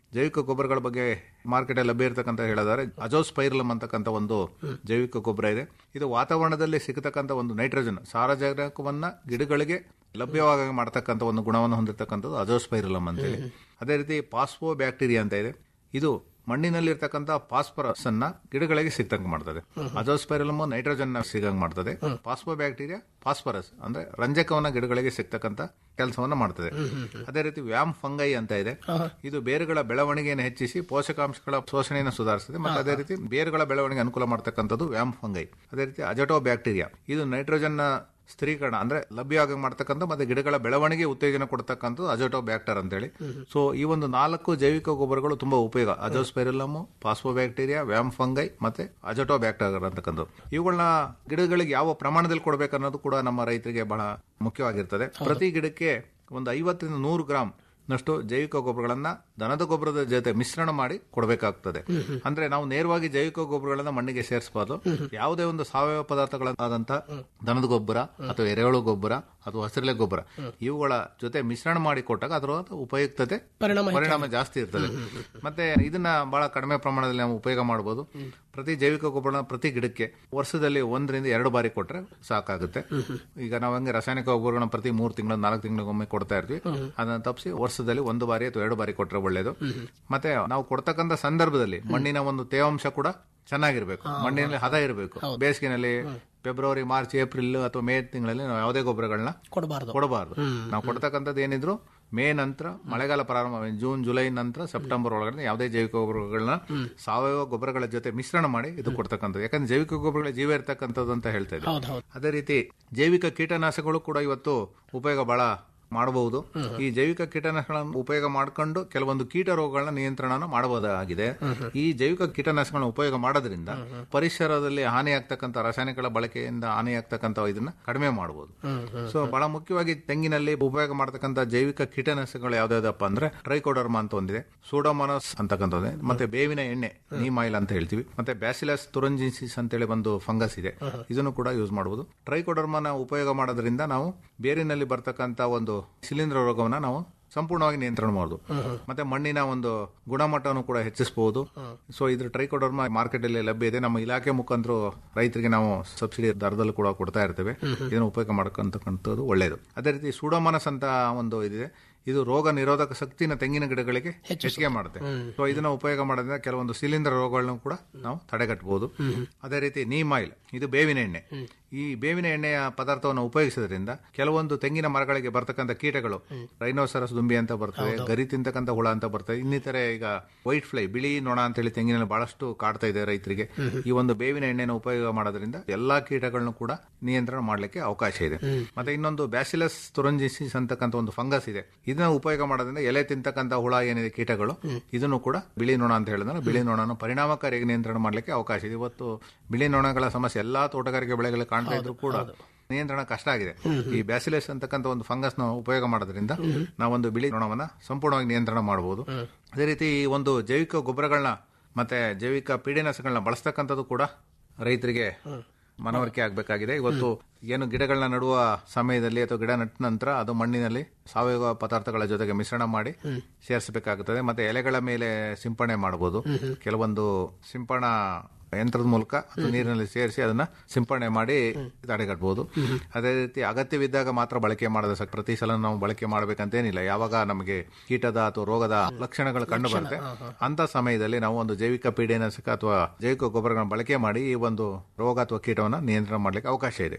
ಜೈವಿಕ ಗೊಬ್ಬರಗಳ ಬಗ್ಗೆ ಮಾರ್ಕೆಟ್ ಲಭ್ಯ ಇರತಕ್ಕಂತ ಹೇಳಿದರೆ ಅಜೋಸ್ಪೈರಲಮ್ ಅಂತಕ್ಕಂಥ ಒಂದು ಜೈವಿಕ ಗೊಬ್ಬರ ಇದೆ ಇದು ವಾತಾವರಣದಲ್ಲಿ ಸಿಗತಕ್ಕಂಥ ಒಂದು ನೈಟ್ರೋಜನ್ ಸಾರಜನಕವನ್ನ ಗಿಡಗಳಿಗೆ ಲಭ್ಯವಾಗಿ ಮಾಡತಕ್ಕಂಥ ಒಂದು ಗುಣವನ್ನು ಹೊಂದಿರತಕ್ಕಂಥದ್ದು ಅಜೋಸ್ಪೈರಲಮ್ ಅಂತೇಳಿ ಅದೇ ರೀತಿ ಪಾಸ್ಪೋ ಬ್ಯಾಕ್ಟೀರಿಯಾ ಅಂತ ಇದೆ ಇದು ಮಣ್ಣಿನಲ್ಲಿರ್ತಕ್ಕಂಥ ಫಾಸ್ಫರಸ್ ಅನ್ನ ಗಿಡಗಳಿಗೆ ಸಿಗ್ತಂಗೆ ಮಾಡ್ತದೆ ಅಜೋಸ್ಪೈರಲಮ್ ನೈಟ್ರೋಜನ್ ಸಿಗಂಗ್ ಮಾಡ್ತದೆ ಪಾಸ್ಪೋ ಬ್ಯಾಕ್ಟೀರಿಯಾ ಫಾಸ್ಫರಸ್ ಅಂದ್ರೆ ರಂಜಕವನ್ನ ಗಿಡಗಳಿಗೆ ಸಿಗ್ತಕ್ಕಂಥ ಕೆಲಸವನ್ನ ಮಾಡ್ತದೆ ಅದೇ ರೀತಿ ವ್ಯಾಮ್ ಫಂಗೈ ಅಂತ ಇದೆ ಇದು ಬೇರುಗಳ ಬೆಳವಣಿಗೆಯನ್ನು ಹೆಚ್ಚಿಸಿ ಪೋಷಕಾಂಶಗಳ ಶೋಷಣೆಯನ್ನು ಸುಧಾರಿಸುತ್ತದೆ ಮತ್ತೆ ಅದೇ ರೀತಿ ಬೇರುಗಳ ಬೆಳವಣಿಗೆ ಅನುಕೂಲ ಮಾಡ್ತಕ್ಕಂಥದ್ದು ವ್ಯಾಮ್ ಫಂಗೈ ಅದೇ ರೀತಿ ಅಜಟೋ ಬ್ಯಾಕ್ಟೀರಿಯಾ ಇದು ನೈಟ್ರೋಜನ್ ಸ್ಥಿರೀಕರಣ ಅಂದ್ರೆ ಲಭ್ಯವಾಗಿ ಮಾಡ್ತಕ್ಕಂಥ ಮತ್ತೆ ಗಿಡಗಳ ಬೆಳವಣಿಗೆ ಉತ್ತೇಜನ ಕೊಡ್ತಕ್ಕಂಥದ್ದು ಅಜೋಟೋ ಬ್ಯಾಕ್ಟರ್ ಅಂತೇಳಿ ಸೊ ಈ ಒಂದು ನಾಲ್ಕು ಜೈವಿಕ ಗೊಬ್ಬರಗಳು ತುಂಬಾ ಉಪಯೋಗ azospirillum phospho bacteria VAM fungi ಮತ್ತೆ ಅಜೋಟೋ ಬ್ಯಾಕ್ಟರ್ ಅಂತಕ್ಕಂಥದ್ದು ಇವುಗಳನ್ನ ಗಿಡಗಳಿಗೆ ಯಾವ ಪ್ರಮಾಣದಲ್ಲಿ ಕೊಡಬೇಕನ್ನೋದು ಕೂಡ ನಮ್ಮ ರೈತರಿಗೆ ಬಹಳ ಮುಖ್ಯವಾಗಿರ್ತದೆ ಪ್ರತಿ ಗಿಡಕ್ಕೆ ಒಂದು ಐವತ್ತರಿಂದ ನೂರು ಗ್ರಾಂ ನಷ್ಟು ಜೈವಿಕ ಗೊಬ್ಬರಗಳನ್ನ ದನದ ಗೊಬ್ಬರದ ಜೊತೆ ಮಿಶ್ರಣ ಮಾಡಿ ಕೊಡಬೇಕಾಗ್ತದೆ ಅಂದ್ರೆ ನಾವು ನೇರವಾಗಿ ಜೈವಿಕ ಗೊಬ್ಬರಗಳನ್ನ ಮಣ್ಣಿಗೆ ಸೇರಿಸಬಾರ್ದು ಯಾವುದೇ ಒಂದು ಸಾವಯವ ಪದಾರ್ಥಗಳಾದಂತ ದನದ ಗೊಬ್ಬರ ಅಥವಾ ಎರೆಹುಳು ಗೊಬ್ಬರ ಅಥವಾ ಹಸಿರೆಲೆ ಗೊಬ್ಬರ ಇವುಗಳ ಜೊತೆ ಮಿಶ್ರಣ ಮಾಡಿ ಕೊಟ್ಟಾಗ ಅದರ ಉಪಯುಕ್ತತೆ ಪರಿಣಾಮ ಪರಿಣಾಮ ಜಾಸ್ತಿ ಇರ್ತದೆ ಮತ್ತೆ ಇದನ್ನ ಬಹಳ ಕಡಿಮೆ ಪ್ರಮಾಣದಲ್ಲಿ ನಾವು ಉಪಯೋಗ ಮಾಡಬಹುದು ಪ್ರತಿ ಜೈವಿಕ ಗೊಬ್ಬರ ಪ್ರತಿ ಗಿಡಕ್ಕೆ ವರ್ಷದಲ್ಲಿ ಒಂದರಿಂದ ಎರಡು ಬಾರಿ ಕೊಟ್ರೆ ಸಾಕಾಗುತ್ತೆ ಈಗ ನಾವು ಹಂಗೆ ರಾಸಾಯನಿಕ ಗೊಬ್ಬರಗಳನ್ನ ಪ್ರತಿ ಮೂರು ತಿಂಗಳು ನಾಲ್ಕು ತಿಂಗಳಿಗೊಮ್ಮೆ ಕೊಡ್ತಾ ಇರ್ತೀವಿ ಅದನ್ನ ತಪ್ಪಿಸಿ ವರ್ಷದಲ್ಲಿ ಒಂದು ಬಾರಿ ಅಥವಾ ಎರಡು ಬಾರಿ ಕೊಟ್ರೆ ಒಳ್ಳೇದು ಮತ್ತೆ ನಾವು ಕೊಡ್ತಕ್ಕಂಥ ಸಂದರ್ಭದಲ್ಲಿ ಮಣ್ಣಿನ ಒಂದು ತೇವಾಂಶ ಕೂಡ ಚೆನ್ನಾಗಿರ್ಬೇಕು ಮಣ್ಣಿನಲ್ಲಿ ಹದ ಇರಬೇಕು ಬೇಸಿಗೆನಲ್ಲಿ ಫೆಬ್ರವರಿ ಮಾರ್ಚ್ ಏಪ್ರಿಲ್ ಅಥವಾ ಮೇ ತಿಂಗಳಲ್ಲಿ ನಾವು ಯಾವುದೇ ಗೊಬ್ಬರಗಳನ್ನ ಕೊಡಬಾರ್ದು ಕೊಡಬಾರ್ದು ನಾವು ಕೊಡ್ತಕ್ಕಂಥದ್ದು ಏನಿದ್ರು ಮೇ ನಂತರ ಮಳೆಗಾಲ ಪ್ರಾರಂಭ ಜೂನ್ ಜುಲೈ ನಂತರ ಸೆಪ್ಟೆಂಬರ್ ಒಳಗಡೆ ಯಾವುದೇ ಜೈವಿಕ ಗೊಬ್ಬರಗಳನ್ನ ಸಾವಯವ ಗೊಬ್ಬರಗಳ ಜೊತೆ ಮಿಶ್ರಣ ಮಾಡಿ ಇದು ಕೊಡ್ತಕ್ಕಂಥದ್ದು ಯಾಕಂದ್ರೆ ಜೈವಿಕ ಗೊಬ್ಬರಗಳ ಜೀವ ಇರ್ತಕ್ಕಂಥದ್ದು ಅಂತ ಹೇಳ್ತಾ ಇದ್ದೀವಿ ಹೌದು ಹೌದು ಅದೇ ರೀತಿ ಜೈವಿಕ ಕೀಟನಾಶಕಗಳು ಕೂಡ ಇವತ್ತು ಉಪಯೋಗ ಬಹಳ ಮಾಡಬಹುದು ಈ ಜೈವಿಕ ಕೀಟನಾಶಕಗಳನ್ನು ಉಪಯೋಗ ಮಾಡಿಕೊಂಡು ಕೆಲವೊಂದು ಕೀಟ ರೋಗಗಳನ್ನ ನಿಯಂತ್ರಣ ಮಾಡಬಹುದಾಗಿದೆ ಈ ಜೈವಿಕ ಕೀಟನಾಶಕಗಳನ್ನ ಉಪಯೋಗ ಮಾಡೋದ್ರಿಂದ ಪರಿಸರದಲ್ಲಿ ಹಾನಿಯಾಗ್ತಕ್ಕಂಥ ರಾಸಾಯನಿಕಗಳ ಬಳಕೆಯಿಂದ ಹಾನಿಯಾಗ್ತಕ್ಕಂಥ ಇದನ್ನ ಕಡಿಮೆ ಮಾಡಬಹುದು ಸೊ ಬಹಳ ಮುಖ್ಯವಾಗಿ ತೆಂಗಿನಲ್ಲಿ ಉಪಯೋಗ ಮಾಡತಕ್ಕಂಥ ಜೈವಿಕ ಕೀಟನಾಶಕಗಳು ಯಾವ್ದಾವ್ದಪ್ಪ ಅಂದ್ರೆ ಟ್ರೈಕೋಡರ್ಮಾ ಅಂತ ಒಂದಿದೆ ಸೂಡೋಮೋನಸ್ ಅಂತಕ್ಕಂಥದ್ದು ಮತ್ತೆ ಬೇವಿನ ಎಣ್ಣೆ ನೀಮ್ ಆಯಿಲ್ ಅಂತ ಹೇಳ್ತೀವಿ ಮತ್ತೆ ಬ್ಯಾಸಿಲಸ್ ತುರಂಜಿನ್ಸಿಸ್ ಅಂತೇಳಿ ಒಂದು ಫಂಗಸ್ ಇದೆ ಇದನ್ನು ಕೂಡ ಯೂಸ್ ಮಾಡಬಹುದು ಟ್ರೈಕೋಡರ್ಮಾನ ಉಪಯೋಗ ಮಾಡೋದ್ರಿಂದ ನಾವು ಬೇರಿನಲ್ಲಿ ಬರ್ತಕ್ಕಂಥ ಒಂದು ಶಿಲೀಂಧ್ರ ರೋಗವನ್ನ ನಾವು ಸಂಪೂರ್ಣವಾಗಿ ನಿಯಂತ್ರಣ ಮಾಡೋದು ಮತ್ತೆ ಮಣ್ಣಿನ ಒಂದು ಗುಣಮಟ್ಟವನ್ನು ಕೂಡ ಹೆಚ್ಚಿಸಬಹುದು ಸೊ ಇದ್ರ ಟ್ರೈಕೋಡರ್ಮಾ ಮಾರ್ಕೆಟ್ ಅಲ್ಲಿ ಲಭ್ಯ ಇದೆ ನಮ್ಮ ಇಲಾಖೆ ಮುಖಾಂತರ ರೈತರಿಗೆ ನಾವು ಸಬ್ಸಿಡಿ ದರದಲ್ಲಿ ಕೂಡ ಕೊಡ್ತಾ ಇರ್ತೇವೆ ಇದನ್ನು ಉಪಯೋಗ ಮಾಡ್ಕೊಂತಕ್ಕಂಥದ್ದು ಒಳ್ಳೆಯದು ಅದೇ ರೀತಿ ಸೂಡೋಮನಸ್ ಅಂತ ಒಂದು ಇದಿದೆ ಇದು ರೋಗ ನಿರೋಧಕ ಶಕ್ತಿನ ತೆಂಗಿನ ಗಿಡಗಳಿಗೆ ಹೆಚ್ಚಿಗೆ ಮಾಡುತ್ತೆ ಸೊ ಇದನ್ನ ಉಪಯೋಗ ಮಾಡೋದ್ರಿಂದ ಕೆಲವೊಂದು ಶಿಲೀಂಧ್ರ ರೋಗಗಳನ್ನು ಕೂಡ ನಾವು ತಡೆಗಟ್ಟಬಹುದು ಅದೇ ರೀತಿ ನೀಮ್ ಆಯಿಲ್ ಇದು ಬೇವಿನ ಎಣ್ಣೆ ಈ ಬೇವಿನ ಎಣ್ಣೆಯ ಪದಾರ್ಥವನ್ನು ಉಪಯೋಗಿಸೋದ್ರಿಂದ ಕೆಲವೊಂದು ತೆಂಗಿನ ಮರಗಳಿಗೆ ಬರ್ತಕ್ಕಂಥ ಕೀಟಗಳು ರೈನೋಸರಸ್ ದುಂಬಿ ಅಂತ ಬರ್ತದೆ ಗರಿ ತಿಂತಕ್ಕಂಥ ಹುಳ ಅಂತ ಬರ್ತದೆ ಇನ್ನಿತರೆ ಈಗ ವೈಟ್ ಫ್ಲೈ ಬಿಳಿ ನೊಣ ಅಂತ ಹೇಳಿ ತೆಂಗಿನಲ್ಲಿ ಬಹಳಷ್ಟು ಕಾಡ್ತಾ ಇದೆ ರೈತರಿಗೆ ಈ ಒಂದು ಬೇವಿನ ಎಣ್ಣೆನ ಉಪಯೋಗ ಮಾಡೋದ್ರಿಂದ ಎಲ್ಲಾ ಕೀಟಗಳನ್ನು ಕೂಡ ನಿಯಂತ್ರಣ ಮಾಡಲಿಕ್ಕೆ ಅವಕಾಶ ಇದೆ ಮತ್ತೆ ಇನ್ನೊಂದು ಬ್ಯಾಸಿಲಸ್ ತುರಂಜಿಸಿಸ್ ಅಂತಕ್ಕಂಥ ಒಂದು ಫಂಗಸ್ ಇದೆ ಇದನ್ನ ಉಪಯೋಗ ಮಾಡೋದ್ರಿಂದ ಎಲೆ ತಿಂತಕ್ಕಂಥ ಹುಳ ಏನಿದೆ ಕೀಟಗಳು ಇದನ್ನು ಕೂಡ ಬಿಳಿ ನೊಣ ಅಂತ ಹೇಳಿದ್ರೆ ಬಿಳಿ ನೊಣನ ಪರಿಣಾಮಕಾರಿಯಾಗಿ ನಿಯಂತ್ರಣ ಮಾಡಲಿಕ್ಕೆ ಅವಕಾಶ ಇದೆ ಇವತ್ತು ಬಿಳಿ ನೊಣಗಳ ಸಮಸ್ಯೆ ಎಲ್ಲಾ ತೋಟಗಾರಿಕೆ ಬೆಳೆಗಳಲ್ಲಿ ಕಾಣ್ತಾ ಇದ್ರು ಕೂಡ ನಿಯಂತ್ರಣ ಕಷ್ಟ ಆಗಿದೆ ಈ ಬ್ಯಾಸಿಲಸ್ ಅಂತಕ್ಕಂಥ ಒಂದು ಫಂಗಸ್ ನ ಉಪಯೋಗ ಮಾಡೋದ್ರಿಂದ ನಾವೊಂದು ಬಿಳಿ ನೊಣವನ್ನ ಸಂಪೂರ್ಣವಾಗಿ ನಿಯಂತ್ರಣ ಮಾಡಬಹುದು ಅದೇ ರೀತಿ ಈ ಒಂದು ಜೈವಿಕ ಗೊಬ್ಬರಗಳನ್ನ ಮತ್ತೆ ಜೈವಿಕ ಪೀಡೆನಾಶಗಳನ್ನ ಬಳಸ್ತಕ್ಕಂಥದ್ದು ಕೂಡ ರೈತರಿಗೆ ಮನವರಿಕೆ ಆಗಬೇಕಾಗಿದೆ ಇವತ್ತು ಏನು ಗಿಡಗಳನ್ನ ನಡುವ ಸಮಯದಲ್ಲಿ ಅಥವಾ ಗಿಡ ನಟ್ಟ ನಂತರ ಅದು ಮಣ್ಣಿನಲ್ಲಿ ಸಾವಯವ ಪದಾರ್ಥಗಳ ಜೊತೆಗೆ ಮಿಶ್ರಣ ಮಾಡಿ ಸೇರಿಸಬೇಕಾಗುತ್ತದೆ ಮತ್ತೆ ಎಲೆಗಳ ಮೇಲೆ ಸಿಂಪಡಣೆ ಮಾಡಬಹುದು ಕೆಲವೊಂದು ಸಿಂಪಡಣಾ ಯಂತ್ರದ ಮೂಲಕ ಅಥವಾ ನೀರಿನಲ್ಲಿ ಸೇರಿಸಿ ಅದನ್ನ ಸಿಂಪಡಣೆ ಮಾಡಿ ತಡೆಗಟ್ಟಬಹುದು ಅದೇ ರೀತಿ ಅಗತ್ಯವಿದ್ದಾಗ ಮಾತ್ರ ಬಳಕೆ ಮಾಡದ ಸಾಕು. ಪ್ರತಿ ಸಲ ನಾವು ಬಳಕೆ ಮಾಡಬೇಕಂತೇನಿಲ್ಲ ಯಾವಾಗ ನಮಗೆ ಕೀಟದ ಅಥವಾ ರೋಗದ ಲಕ್ಷಣಗಳು ಕಂಡು ಬರುತ್ತೆ ಅಂತ ಸಮಯದಲ್ಲಿ ನಾವು ಒಂದು ಜೈವಿಕ ಪೀಡೆನಾಶಕ ಅಥವಾ ಜೈವಿಕ ಗೊಬ್ಬರಗಳನ್ನು ಬಳಕೆ ಮಾಡಿ ಈ ಒಂದು ರೋಗ ಅಥವಾ ಕೀಟವನ್ನ ನಿಯಂತ್ರಣ ಮಾಡ್ಲಿಕ್ಕೆ ಅವಕಾಶ ಇದೆ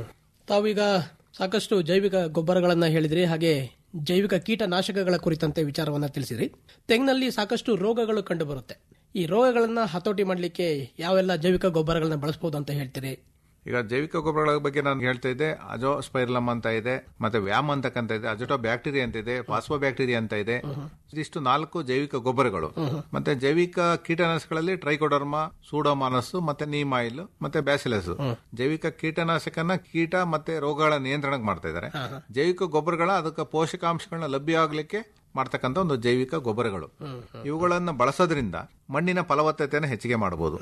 ತಾವೀಗ ಸಾಕಷ್ಟು ಜೈವಿಕ ಗೊಬ್ಬರಗಳನ್ನ ಹೇಳಿದ್ರಿ ಹಾಗೆ ಜೈವಿಕ ಕೀಟನಾಶಕಗಳ ಕುರಿತಂತೆ ವಿಚಾರವನ್ನ ತಿಳಿಸಿದ್ರಿ ತೆಂಗಿನಲ್ಲಿ ಸಾಕಷ್ಟು ರೋಗಗಳು ಕಂಡು ಬರುತ್ತೆ ಈ ರೋಗಗಳನ್ನ ಹತೋಟಿ ಮಾಡಲಿಕ್ಕೆ ಯಾವೆಲ್ಲ ಜೈವಿಕ ಗೊಬ್ಬರಗಳನ್ನ ಬಳಸಬಹುದು ಅಂತ ಹೇಳ್ತೀರಿ ಈಗ ಜೈವಿಕ ಗೊಬ್ಬರಗಳ ಬಗ್ಗೆ ನಾನು ಹೇಳ್ತಾ ಇದ್ದೆ ಅಜೋ ಸ್ಪೈರ್ಲಮ್ ಅಂತ ಇದೆ ಮತ್ತೆ ವ್ಯಾಮ್ ಅಂತಕ್ಕಂತ ಇದೆ ಅಜೋಟೋ ಬ್ಯಾಕ್ಟೀರಿಯಾ ಅಂತ ಇದೆ ಫಾಸ್ಫೋ ಬ್ಯಾಕ್ಟೀರಿಯಾ ಅಂತ ಇದೆ ಇದಿಷ್ಟು ನಾಲ್ಕು ಜೈವಿಕ ಗೊಬ್ಬರಗಳು ಮತ್ತೆ ಜೈವಿಕ ಕೀಟನಾಶಕಗಳಲ್ಲಿ ಟ್ರೈಕೋಡರ್ಮಾ ಸೂಡೋಮಾನಸ್ ಮತ್ತೆ ನೀಮ್ ಆಯಿಲ್ ಮತ್ತೆ ಬ್ಯಾಸಿಲಸ್ ಜೈವಿಕ ಕೀಟನಾಶಕನ ಕೀಟ ಮತ್ತೆ ರೋಗಗಳ ನಿಯಂತ್ರಣಕ್ಕೆ ಮಾಡ್ತಾ ಇದ್ದಾರೆ ಜೈವಿಕ ಗೊಬ್ಬರಗಳ ಅದಕ್ಕೆ ಪೋಷಕಾಂಶಗಳನ್ನ ಲಭ್ಯ ಆಗ್ಲಿಕ್ಕೆ ಮಾಡ್ತಕ್ಕಂಥ ಒಂದು ಜೈವಿಕ ಗೊಬ್ಬರಗಳು ಇವುಗಳನ್ನ ಬಳಸೋದ್ರಿಂದ ಮಣ್ಣಿನ ಫಲವತ್ತತೆಯನ್ನು ಹೆಚ್ಚಿಗೆ ಮಾಡಬಹುದು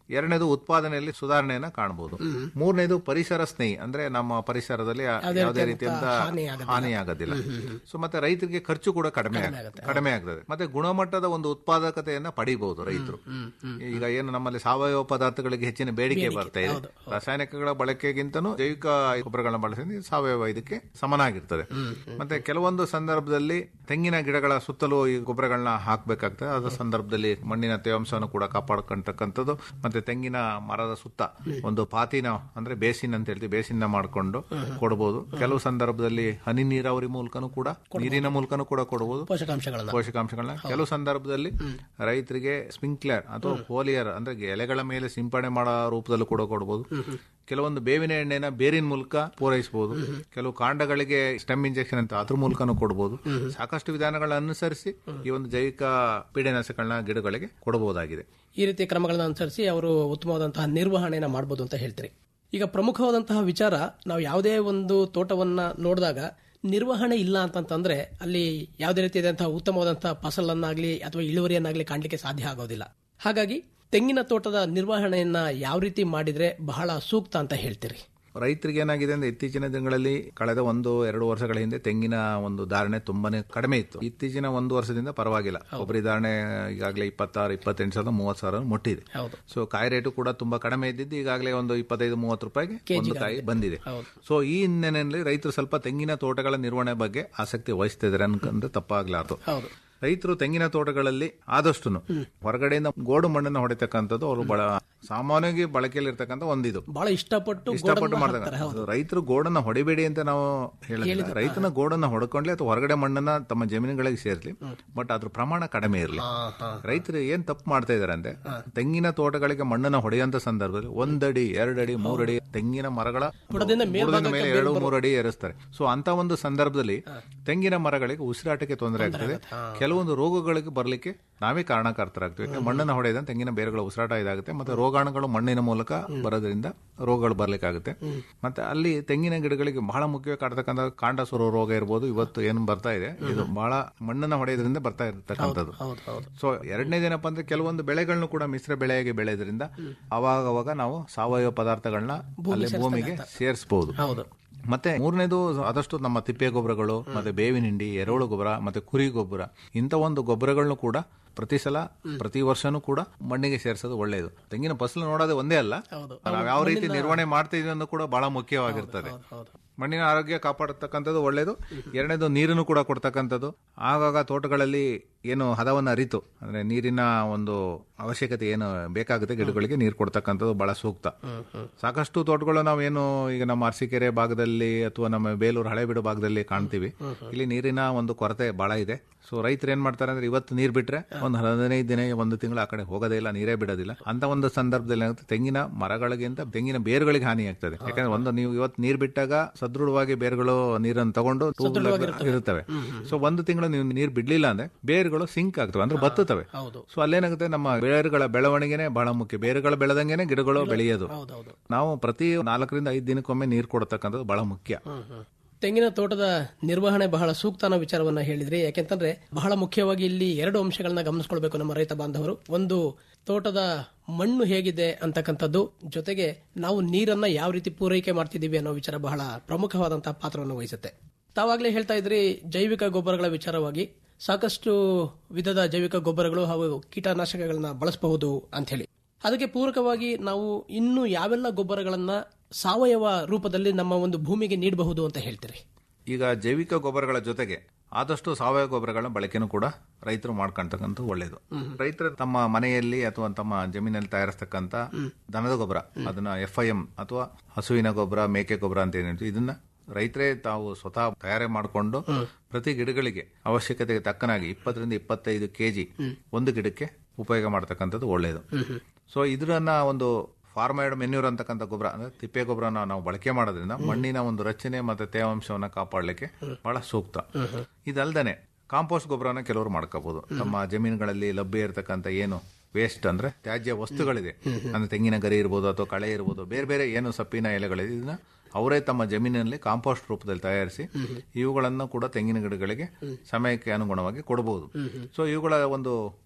ಎರಡನೇದು ಉತ್ಪಾದನೆಯಲ್ಲಿ ಸುಧಾರಣೆಯನ್ನ ಕಾಣಬಹುದು ಮೂರನೇದು ಪರಿಸರ ಸ್ನೇಹಿ ಅಂದ್ರೆ ನಮ್ಮ ಪರಿಸರದಲ್ಲಿ ಯಾವುದೇ ರೀತಿಯಿಂದ ಹಾನಿ ಆಗೋದಿಲ್ಲ ಸೊ ಮತ್ತೆ ರೈತರಿಗೆ ಖರ್ಚು ಕೂಡ ಕಡಿಮೆ ಆಗ್- ಕಡಿಮೆ ಆಗ್ತದೆ ಮತ್ತೆ ಗುಣಮಟ್ಟದ ಒಂದು ಉತ್ಪಾದಕತೆಯನ್ನ ಪಡಿಬಹುದು ರೈತರು ಈಗ ಏನು ನಮ್ಮಲ್ಲಿ ಸಾವಯವ ಪದಾರ್ಥಗಳಿಗೆ ಹೆಚ್ಚಿನ ಬೇಡಿಕೆ ಬರ್ತಾ ಇದೆ ರಾಸಾಯನಿಕಗಳ ಬಳಕೆಗಿಂತನೂ ಜೈವಿಕ ಗೊಬ್ಬರಗಳನ್ನ ಬಳಸಿ ಸಾವಯವ ಇದಕ್ಕೆ ಸಮನಾಗಿರ್ತದೆ ಮತ್ತೆ ಕೆಲವೊಂದು ಸಂದರ್ಭದಲ್ಲಿ ತೆಂಗಿನ ಗಿಡಗಳ ಸುತ್ತಲೂ ಈ ಗೊಬ್ಬರಗಳನ್ನ ಹಾಕಬೇಕಾಗ್ತದೆ ಅದರ ಸಂದರ್ಭದಲ್ಲಿ ಮಣ್ಣಿನ ತೇವಾಂಶವನ್ನು ಕೂಡ ಕಾಪಾಡ್ಕೊಂತಕ್ಕಂಥದ್ದು ಮತ್ತೆ ತೆಂಗಿನ ಮರದ ಸುತ್ತ ಒಂದು ಪಾತಿನ ಅಂದ್ರೆ ಬೇಸಿನ್ ಅಂತ ಹೇಳ್ತೀವಿ ಬೇಸಿನ ಮಾಡ್ಕೊಂಡು ಕೊಡಬಹುದು ಕೆಲವು ಸಂದರ್ಭದಲ್ಲಿ ಹನಿ ನೀರಾವರಿ ಮೂಲಕನೂ ಕೂಡ ನೀರಿನ ಮೂಲಕನೂ ಕೂಡ ಕೊಡಬಹುದು ಪೋಷಕಾಂಶಗಳನ್ನ ಪೋಷಕಾಂಶಗಳನ್ನ ಕೆಲವು ಸಂದರ್ಭದಲ್ಲಿ ರೈತರಿಗೆ ಸ್ಪ್ರಿಂಕ್ಲರ್ ಅಥವಾ ಫೋಲಿಯರ್ ಅಂದ್ರೆ ಎಲೆಗಳ ಮೇಲೆ ಸಿಂಪಡಣೆ ಮಾಡೋ ರೂಪದಲ್ಲೂ ಕೂಡ ಕೊಡಬಹುದು ಕೆಲವೊಂದು ಬೇವಿನ ಎಣ್ಣೆನ ಬೇರಿನ ಮೂಲಕ ಪೂರೈಸಬಹುದು ಕೆಲವು ಕಾಂಡಗಳಿಗೆ ಸ್ಟೆಮ್ ಇಂಜೆಕ್ಷನ್ ಅಂತ ಅದ್ರ ಮೂಲಕನೂ ಕೊಡಬಹುದು ಸಾಕಷ್ಟು ವಿಧಾನಗಳನ್ನ ಅನುಸರಿಸಿ ಈ ಒಂದು ಜೈವಿಕ ಪೀಡೆನಾಶಕಗಳನ್ನ ಗಿಡಗಳಿಗೆ ಕೊಡಬಹುದಾಗಿದೆ ಈ ರೀತಿ ಕ್ರಮಗಳನ್ನ ಅನುಸರಿಸಿ ಅವರು ಉತ್ತಮವಾದಂತಹ ನಿರ್ವಹಣೆಯನ್ನ ಮಾಡಬಹುದು ಅಂತ ಹೇಳ್ತೀರಿ ಈಗ ಪ್ರಮುಖವಾದಂತಹ ವಿಚಾರ ನಾವು ಯಾವುದೇ ಒಂದು ತೋಟವನ್ನ ನೋಡಿದಾಗ ನಿರ್ವಹಣೆ ಇಲ್ಲ ಅಂತಂತಂದ್ರೆ ಅಲ್ಲಿ ಯಾವುದೇ ರೀತಿಯಾದಂತಹ ಉತ್ತಮವಾದಂತಹ ಫಸಲನ್ನಾಗ್ಲಿ ಅಥವಾ ಇಳುವರಿಯನ್ನಾಗ್ಲಿ ಕಾಣಲಿಕ್ಕೆ ಸಾಧ್ಯ ಆಗೋದಿಲ್ಲ ಹಾಗಾಗಿ ತೆಂಗಿನ ತೋಟದ ನಿರ್ವಹಣೆಯನ್ನ ಯಾವ ರೀತಿ ಮಾಡಿದ್ರೆ ಬಹಳ ಸೂಕ್ತ ಅಂತ ಹೇಳ್ತೀರಿ ರೈತರಿಗೆ ಏನಾಗಿದೆ ಅಂದ್ರೆ ಇತ್ತೀಚಿನ ದಿನಗಳಲ್ಲಿ ಕಳೆದ ಒಂದು ಎರಡು ವರ್ಷಗಳ ಹಿಂದೆ ತೆಂಗಿನ ಒಂದು ಧಾರಣೆ ತುಂಬಾನೇ ಕಡಿಮೆ ಇತ್ತು ಇತ್ತೀಚಿನ ಒಂದು ವರ್ಷದಿಂದ ಪರವಾಗಿಲ್ಲ ಕೊಬ್ಬರಿ ಧಾರಣೆ ಈಗಾಗಲೇ ಇಪ್ಪತ್ತಾರು ಇಪ್ಪತ್ತೆಂಟು ಸಾವಿರ ಮೂವತ್ತು ಸಾವಿರ ಮುಟ್ಟಿದೆ ಹೌದು ಸೊ ಕಾಯಿ ರೇಟು ಕೂಡ ತುಂಬಾ ಕಡಿಮೆ ಇದ್ದಿದ್ದು ಈಗಾಗಲೇ ಒಂದು ಇಪ್ಪತ್ತೈದು ಮೂವತ್ತು ರೂಪಾಯಿಗೆ ಒಂದು ಕಾಯಿ ಬಂದಿದೆ ಸೊ ಈ ಹಿನ್ನೆಲೆಯಲ್ಲಿ ರೈತರು ಸ್ವಲ್ಪ ತೆಂಗಿನ ತೋಟಗಳ ನಿರ್ವಹಣೆ ಬಗ್ಗೆ ಆಸಕ್ತಿ ವಹಿಸ್ತಾ ಇದ್ದಾರೆ ಅನ್ಕೊಂಡ್ರೆ ತಪ್ಪಾಗ್ಲಾರ್ದು ಹೌದು ರೈತರು ತೆಂಗಿನ ತೋಟಗಳಲ್ಲಿ ಆದಷ್ಟು ಹೊರಗಡೆಯಿಂದ ಗೋಡು ಮಣ್ಣನ್ನು ಹೊಡಿತಕ್ಕಂಥದ್ದು ಅವರು ಬಳ ಸಾಮಾನ್ಯವಾಗಿ ಬಳಕೆಯಲ್ಲಿ ಇರ್ತಕ್ಕಂಥ ಒಂದಿದು ಬಹಳ ಇಷ್ಟಪಟ್ಟು ಇಷ್ಟಪಟ್ಟು ಗೋಡನ್ನ ಮಾಡ್ತಾರೆ ಹಾಕ್ತಾರೆ. ಹೌದು. ರೈತರು ಗೋಡನ್ನ ಹೊಡಿಬೇಡಿ ಅಂತ ನಾವು ಹೇಳಿಲ್ಲ ರೈತನ ಗೋಡನ್ನ ಹೊಡ್ಕೊಂಡ್ಲಿ ಅಥವಾ ಹೊರಗಡೆ ಮಣ್ಣನ್ನ ತಮ್ಮ ಜಮೀನುಗಳಿಗೆ ಸೇರ್ಲಿ ಬಟ್ ಅದ್ರ ಪ್ರಮಾಣ ಕಡಿಮೆ ಇರಲಿ ರೈತರು ಏನ್ ತಪ್ಪು ಮಾಡ್ತಾ ಇದಾರೆ ಅಂದ್ರೆ ತೆಂಗಿನ ತೋಟಗಳಿಗೆ ಮಣ್ಣನ್ನ ಹೊಡೆಯುವಂತ ಸಂದರ್ಭದಲ್ಲಿ ಒಂದಡಿ ಎರಡಡಿ ಮೂರಡಿ ತೆಂಗಿನ ಮರಗಳ ಬುಡದಿಂದ ಬುಡದ ಮೇಲೆ ಎರಡು ಮೂರು ಅಡಿ ಏರಿಸ್ತಾರೆ ಸೊ ಅಂತ ಒಂದು ಸಂದರ್ಭದಲ್ಲಿ ತೆಂಗಿನ ಮರಗಳಿಗೆ ಉಸಿರಾಟಕ್ಕೆ ತೊಂದರೆ ಆಗ್ತದೆ ಕೆಲವೊಂದು ರೋಗಗಳಿಗೆ ಬರ್ಲಿಕ್ಕೆ ನಾವೇ ಕಾರಣಕರ್ತರಾಗ್ತೀವಿ ಯಾಕಂದ್ರೆ ಮಣ್ಣನ್ನ ಹೊಡೆಯದ ತೆಂಗಿನ ಬೇರುಗಳ ಉಸಿರಾಟ ಇದಾಗುತ್ತೆ ಮತ್ತೆ ರೋಗಾಣುಗಳು ಮಣ್ಣಿನ ಮೂಲಕ ಬರೋದ್ರಿಂದ ರೋಗಗಳು ಬರ್ಲಿಕ್ಕಾಗುತ್ತೆ ಮತ್ತೆ ಅಲ್ಲಿ ತೆಂಗಿನ ಗಿಡಗಳಿಗೆ ಬಹಳ ಮುಖ್ಯವಾಗಿ ಕಾಡ್ತಕ್ಕಂಥ ಕಾಂಡ ಸುರೋ ರೋಗ ಇರ್ಬೋದು ಇವತ್ತು ಏನು ಬರ್ತಾ ಇದೆ ಇದು ಬಹಳ ಮಣ್ಣನ್ನ ಹೊಡೆಯೋದ್ರಿಂದ ಬರ್ತಾ ಇರ್ತಕ್ಕಂಥದ್ದು ಹೌದು ಹೌದು ಸೊ ಎರಡನೇದೇನಪ್ಪ ಅಂದ್ರೆ ಕೆಲವೊಂದು ಬೆಳೆಗಳನ್ನು ಕೂಡ ಮಿಶ್ರ ಬೆಳೆಯಾಗಿ ಬೆಳೆಯೋದ್ರಿಂದ ಅವಾಗ ಅವಾಗ ನಾವು ಸಾವಯವ ಪದಾರ್ಥಗಳನ್ನ ಅಲ್ಲಿ ಭೂಮಿಗೆ ಸೇರಿಸಬಹುದು ಹೌದು ಮತ್ತೆ ಮೂರನೇದು ಆದಷ್ಟು ನಮ್ಮ ತಿಪ್ಪೆ ಗೊಬ್ಬರಗಳು ಮತ್ತೆ ಬೇವಿನ ಹಿಂಡಿ ಎರೆಹುಳು ಗೊಬ್ಬರ ಮತ್ತೆ ಕುರಿ ಗೊಬ್ಬರ ಇಂಥ ಒಂದು ಗೊಬ್ಬರಗಳನ್ನು ಕೂಡ ಪ್ರತಿ ಸಲ ಪ್ರತಿ ವರ್ಷನೂ ಕೂಡ ಮಣ್ಣಿಗೆ ಸೇರಿಸೋದು ಒಳ್ಳೆಯದು ತೆಂಗಿನ ಫಸಲು ನೋಡೋದೇ ಒಂದೇ ಅಲ್ಲ ಹೌದು. ನಾವು ಯಾವ ರೀತಿ ನಿರ್ವಹಣೆ ಮಾಡ್ತಿದ್ವಿ ಅನ್ನೋದು ಕೂಡ ಬಹಳ ಮುಖ್ಯವಾಗಿರ್ತದೆ ಹೌದು ಮಣ್ಣಿನ ಆರೋಗ್ಯ ಕಾಪಾಡತಕ್ಕಂಥದ್ದು ಒಳ್ಳೆಯದು ಎರಡನೇದು ನೀರನ್ನು ಕೂಡ ಕೊಡ್ತಕ್ಕಂಥದ್ದು ಆಗಾಗ ತೋಟಗಳಲ್ಲಿ ಏನು ಹದವನ್ನು ಅರಿತು ಅಂದ್ರೆ ನೀರಿನ ಒಂದು ಅವಶ್ಯಕತೆ ಏನು ಬೇಕಾಗುತ್ತೆ ಗಿಡಗಳಿಗೆ ನೀರು ಕೊಡ್ತಕ್ಕಂಥದ್ದು ಬಹಳ ಸೂಕ್ತ ಸಾಕಷ್ಟು ತೋಟಗಳು ನಾವೇನು ಈಗ ನಮ್ಮ ಅರಸೀಕೆರೆ ಭಾಗದಲ್ಲಿ ಅಥವಾ ನಮ್ಮ ಬೇಲೂರು ಹಳೆಬೀಡು ಭಾಗದಲ್ಲಿ ಕಾಣ್ತೀವಿ ಇಲ್ಲಿ ನೀರಿನ ಒಂದು ಕೊರತೆ ಬಹಳ ಇದೆ ಸೊ ರೈತರು ಏನ್ ಮಾಡ್ತಾರೆ ಅಂದ್ರೆ ಇವತ್ತು ನೀರ್ ಬಿಟ್ರೆ ಒಂದು ಹದಿನೈದು ದಿನ ಒಂದು ತಿಂಗಳು ಆ ಕಡೆ ಹೋಗೋದೇ ಇಲ್ಲ ನೀರೇ ಬಿಡೋದಿಲ್ಲ ಅಂತ ಒಂದು ಸಂದರ್ಭದಲ್ಲಿ ಏನಾಗುತ್ತೆ ತೆಂಗಿನ ಮರಗಳಿಗಿಂತ ತೆಂಗಿನ ಬೇರುಗಳಿಗೆ ಹಾನಿ ಆಗ್ತದೆ ಯಾಕಂದ್ರೆ ಒಂದು ನೀವು ಇವತ್ತು ನೀರ್ ಬಿಟ್ಟಾಗ ಸದೃಢವಾಗಿ ಬೇರುಗಳು ನೀರನ್ನು ತಗೊಂಡು ಇರುತ್ತವೆ ಸೊ ಒಂದು ತಿಂಗಳು ನೀವು ನೀರ್ ಬಿಡ್ಲಿಲ್ಲ ಅಂದ್ರೆ ಬೇರುಗಳು ಸಿಂಕ್ ಆಗ್ತವೆ ಅಂದ್ರೆ ಬತ್ತುತ್ತವೆ ಹೌದು ಸೊ ಅಲ್ಲೇನಾಗುತ್ತೆ ನಮ್ಮ ಬೇರುಗಳ ಬೆಳವಣಿಗೆನೆ ಬಹಳ ಮುಖ್ಯ ಬೇರುಗಳ ಬೆಳೆದಂಗೆನೆ ಗಿಡಗಳು ಬೆಳೆಯೋದು ಹೌದೌದು ನಾವು ಪ್ರತಿ ನಾಲ್ಕರಿಂದ ಐದು ದಿನಕ್ಕೊಮ್ಮೆ ನೀರು ಕೊಡತಕ್ಕಂಥದ್ದು ಬಹಳ ಮುಖ್ಯ ತೆಂಗಿನ ತೋಟದ ನಿರ್ವಹಣೆ ಬಹಳ ಸೂಕ್ತ ಅನ್ನೋ ವಿಚಾರವನ್ನ ಹೇಳಿದ್ರಿ ಯಾಕೆಂತಂದ್ರೆ ಬಹಳ ಮುಖ್ಯವಾಗಿ ಇಲ್ಲಿ ಎರಡು ಅಂಶಗಳನ್ನ ಗಮನಿಸ್ಕೊಳ್ಬೇಕು ನಮ್ಮ ರೈತ ಬಾಂಧವರು ಒಂದು ತೋಟದ ಮಣ್ಣು ಹೇಗಿದೆ ಅಂತಕ್ಕಂಥದ್ದು ಜೊತೆಗೆ ನಾವು ನೀರನ್ನ ಯಾವ ರೀತಿ ಪೂರೈಕೆ ಮಾಡ್ತಿದ್ದೀವಿ ಅನ್ನೋ ವಿಚಾರ ಬಹಳ ಪ್ರಮುಖವಾದಂತಹ ಪಾತ್ರವನ್ನು ವಹಿಸುತ್ತೆ ತಾವಾಗಲೇ ಹೇಳ್ತಾ ಇದ್ರಿ ಜೈವಿಕ ಗೊಬ್ಬರಗಳ ವಿಚಾರವಾಗಿ ಸಾಕಷ್ಟು ವಿಧದ ಜೈವಿಕ ಗೊಬ್ಬರಗಳು ಹಾಗೂ ಕೀಟನಾಶಕಗಳನ್ನ ಬಳಸಬಹುದು ಅಂತ ಹೇಳಿ ಅದಕ್ಕೆ ಪೂರಕವಾಗಿ ನಾವು ಇನ್ನು ಯಾವೆಲ್ಲ ಗೊಬ್ಬರಗಳನ್ನ ಸಾವಯವ ರೂಪದಲ್ಲಿ ನಮ್ಮ ಒಂದು ಭೂಮಿಗೆ ನೀಡಬಹುದು ಅಂತ ಹೇಳ್ತೀರಿ ಈಗ ಜೈವಿಕ ಗೊಬ್ಬರಗಳ ಜೊತೆಗೆ ಆದಷ್ಟು ಸಾವಯವ ಗೊಬ್ಬರಗಳ ಬಳಕೆನೂ ಕೂಡ ರೈತರು ಮಾಡ್ಕೊಂತಕ್ಕಂಥ ಒಳ್ಳೇದು ರೈತರು ತಮ್ಮ ಮನೆಯಲ್ಲಿ ಅಥವಾ ತಮ್ಮ ಜಮೀನಲ್ಲಿ ತಯಾರಿಸ್ತಕ್ಕಂಥ ದನದ ಗೊಬ್ಬರ ಅದನ್ನ ಎಫ್ ಐ ಎಂ ಅಥವಾ ಹಸುವಿನ ಗೊಬ್ಬರ ಮೇಕೆ ಗೊಬ್ಬರ ಅಂತ ಏನ್ ಹೇಳ್ತೀವಿ ಇದನ್ನ ರೈತರೇ ತಾವು ಸ್ವತಃ ತಯಾರಿ ಮಾಡಿಕೊಂಡು ಪ್ರತಿ ಗಿಡಗಳಿಗೆ ಅವಶ್ಯಕತೆಗೆ ತಕ್ಕನಾಗಿ ಇಪ್ಪತ್ತರಿಂದ ಇಪ್ಪತ್ತೈದು ಕೆಜಿ ಒಂದು ಗಿಡಕ್ಕೆ ಉಪಯೋಗ ಮಾಡ್ತಕ್ಕಂಥದ್ದು ಒಳ್ಳೆಯದು ಸೊ ಇದನ್ನ ಒಂದು ಫಾರ್ಮೈಡ್ ಮೆನ್ಯೂರ್ ಅಂತಕ್ಕಂಥ ಗೊಬ್ಬರ ಅಂದ್ರೆ ತಿಪ್ಪೆ ಗೊಬ್ಬರನ ನಾವು ಬಳಕೆ ಮಾಡೋದ್ರಿಂದ ಮಣ್ಣಿನ ಒಂದು ರಚನೆ ಮತ್ತೆ ತೇವಾಂಶವನ್ನ ಕಾಪಾಡಲಿಕ್ಕೆ ಬಹಳ ಸೂಕ್ತ ಇದಲ್ದೇನೆ ಕಾಂಪೋಸ್ಟ್ ಗೊಬ್ಬರನ ಕೆಲವರು ಮಾಡ್ಕೋಬಹುದು ತಮ್ಮ ಜಮೀನುಗಳಲ್ಲಿ ಲಭ್ಯ ಇರತಕ್ಕಂಥ ಏನು ವೇಸ್ಟ್ ಅಂದ್ರೆ ತ್ಯಾಜ್ಯ ವಸ್ತುಗಳಿದೆ ಅಂದ್ರೆ ತೆಂಗಿನ ಗರಿ ಇರ್ಬೋದು ಅಥವಾ ಕಳೆ ಇರ್ಬೋದು ಬೇರೆ ಬೇರೆ ಏನು ಸಪ್ಪಿನ ಎಲೆಗಳಿದೆ ಇದನ್ನ ಅವರೇ ತಮ್ಮ ಜಮೀನಿನಲ್ಲಿ ಕಾಂಪೋಸ್ಟ್ ರೂಪದಲ್ಲಿ ತಯಾರಿಸಿ ಇವುಗಳನ್ನು ಕೂಡ ತೆಂಗಿನ ಗಿಡಗಳಿಗೆ ಸಮಯಕ್ಕೆ ಅನುಗುಣವಾಗಿ ಕೊಡಬಹುದು ಸೊ ಇವುಗಳ ಒಂದು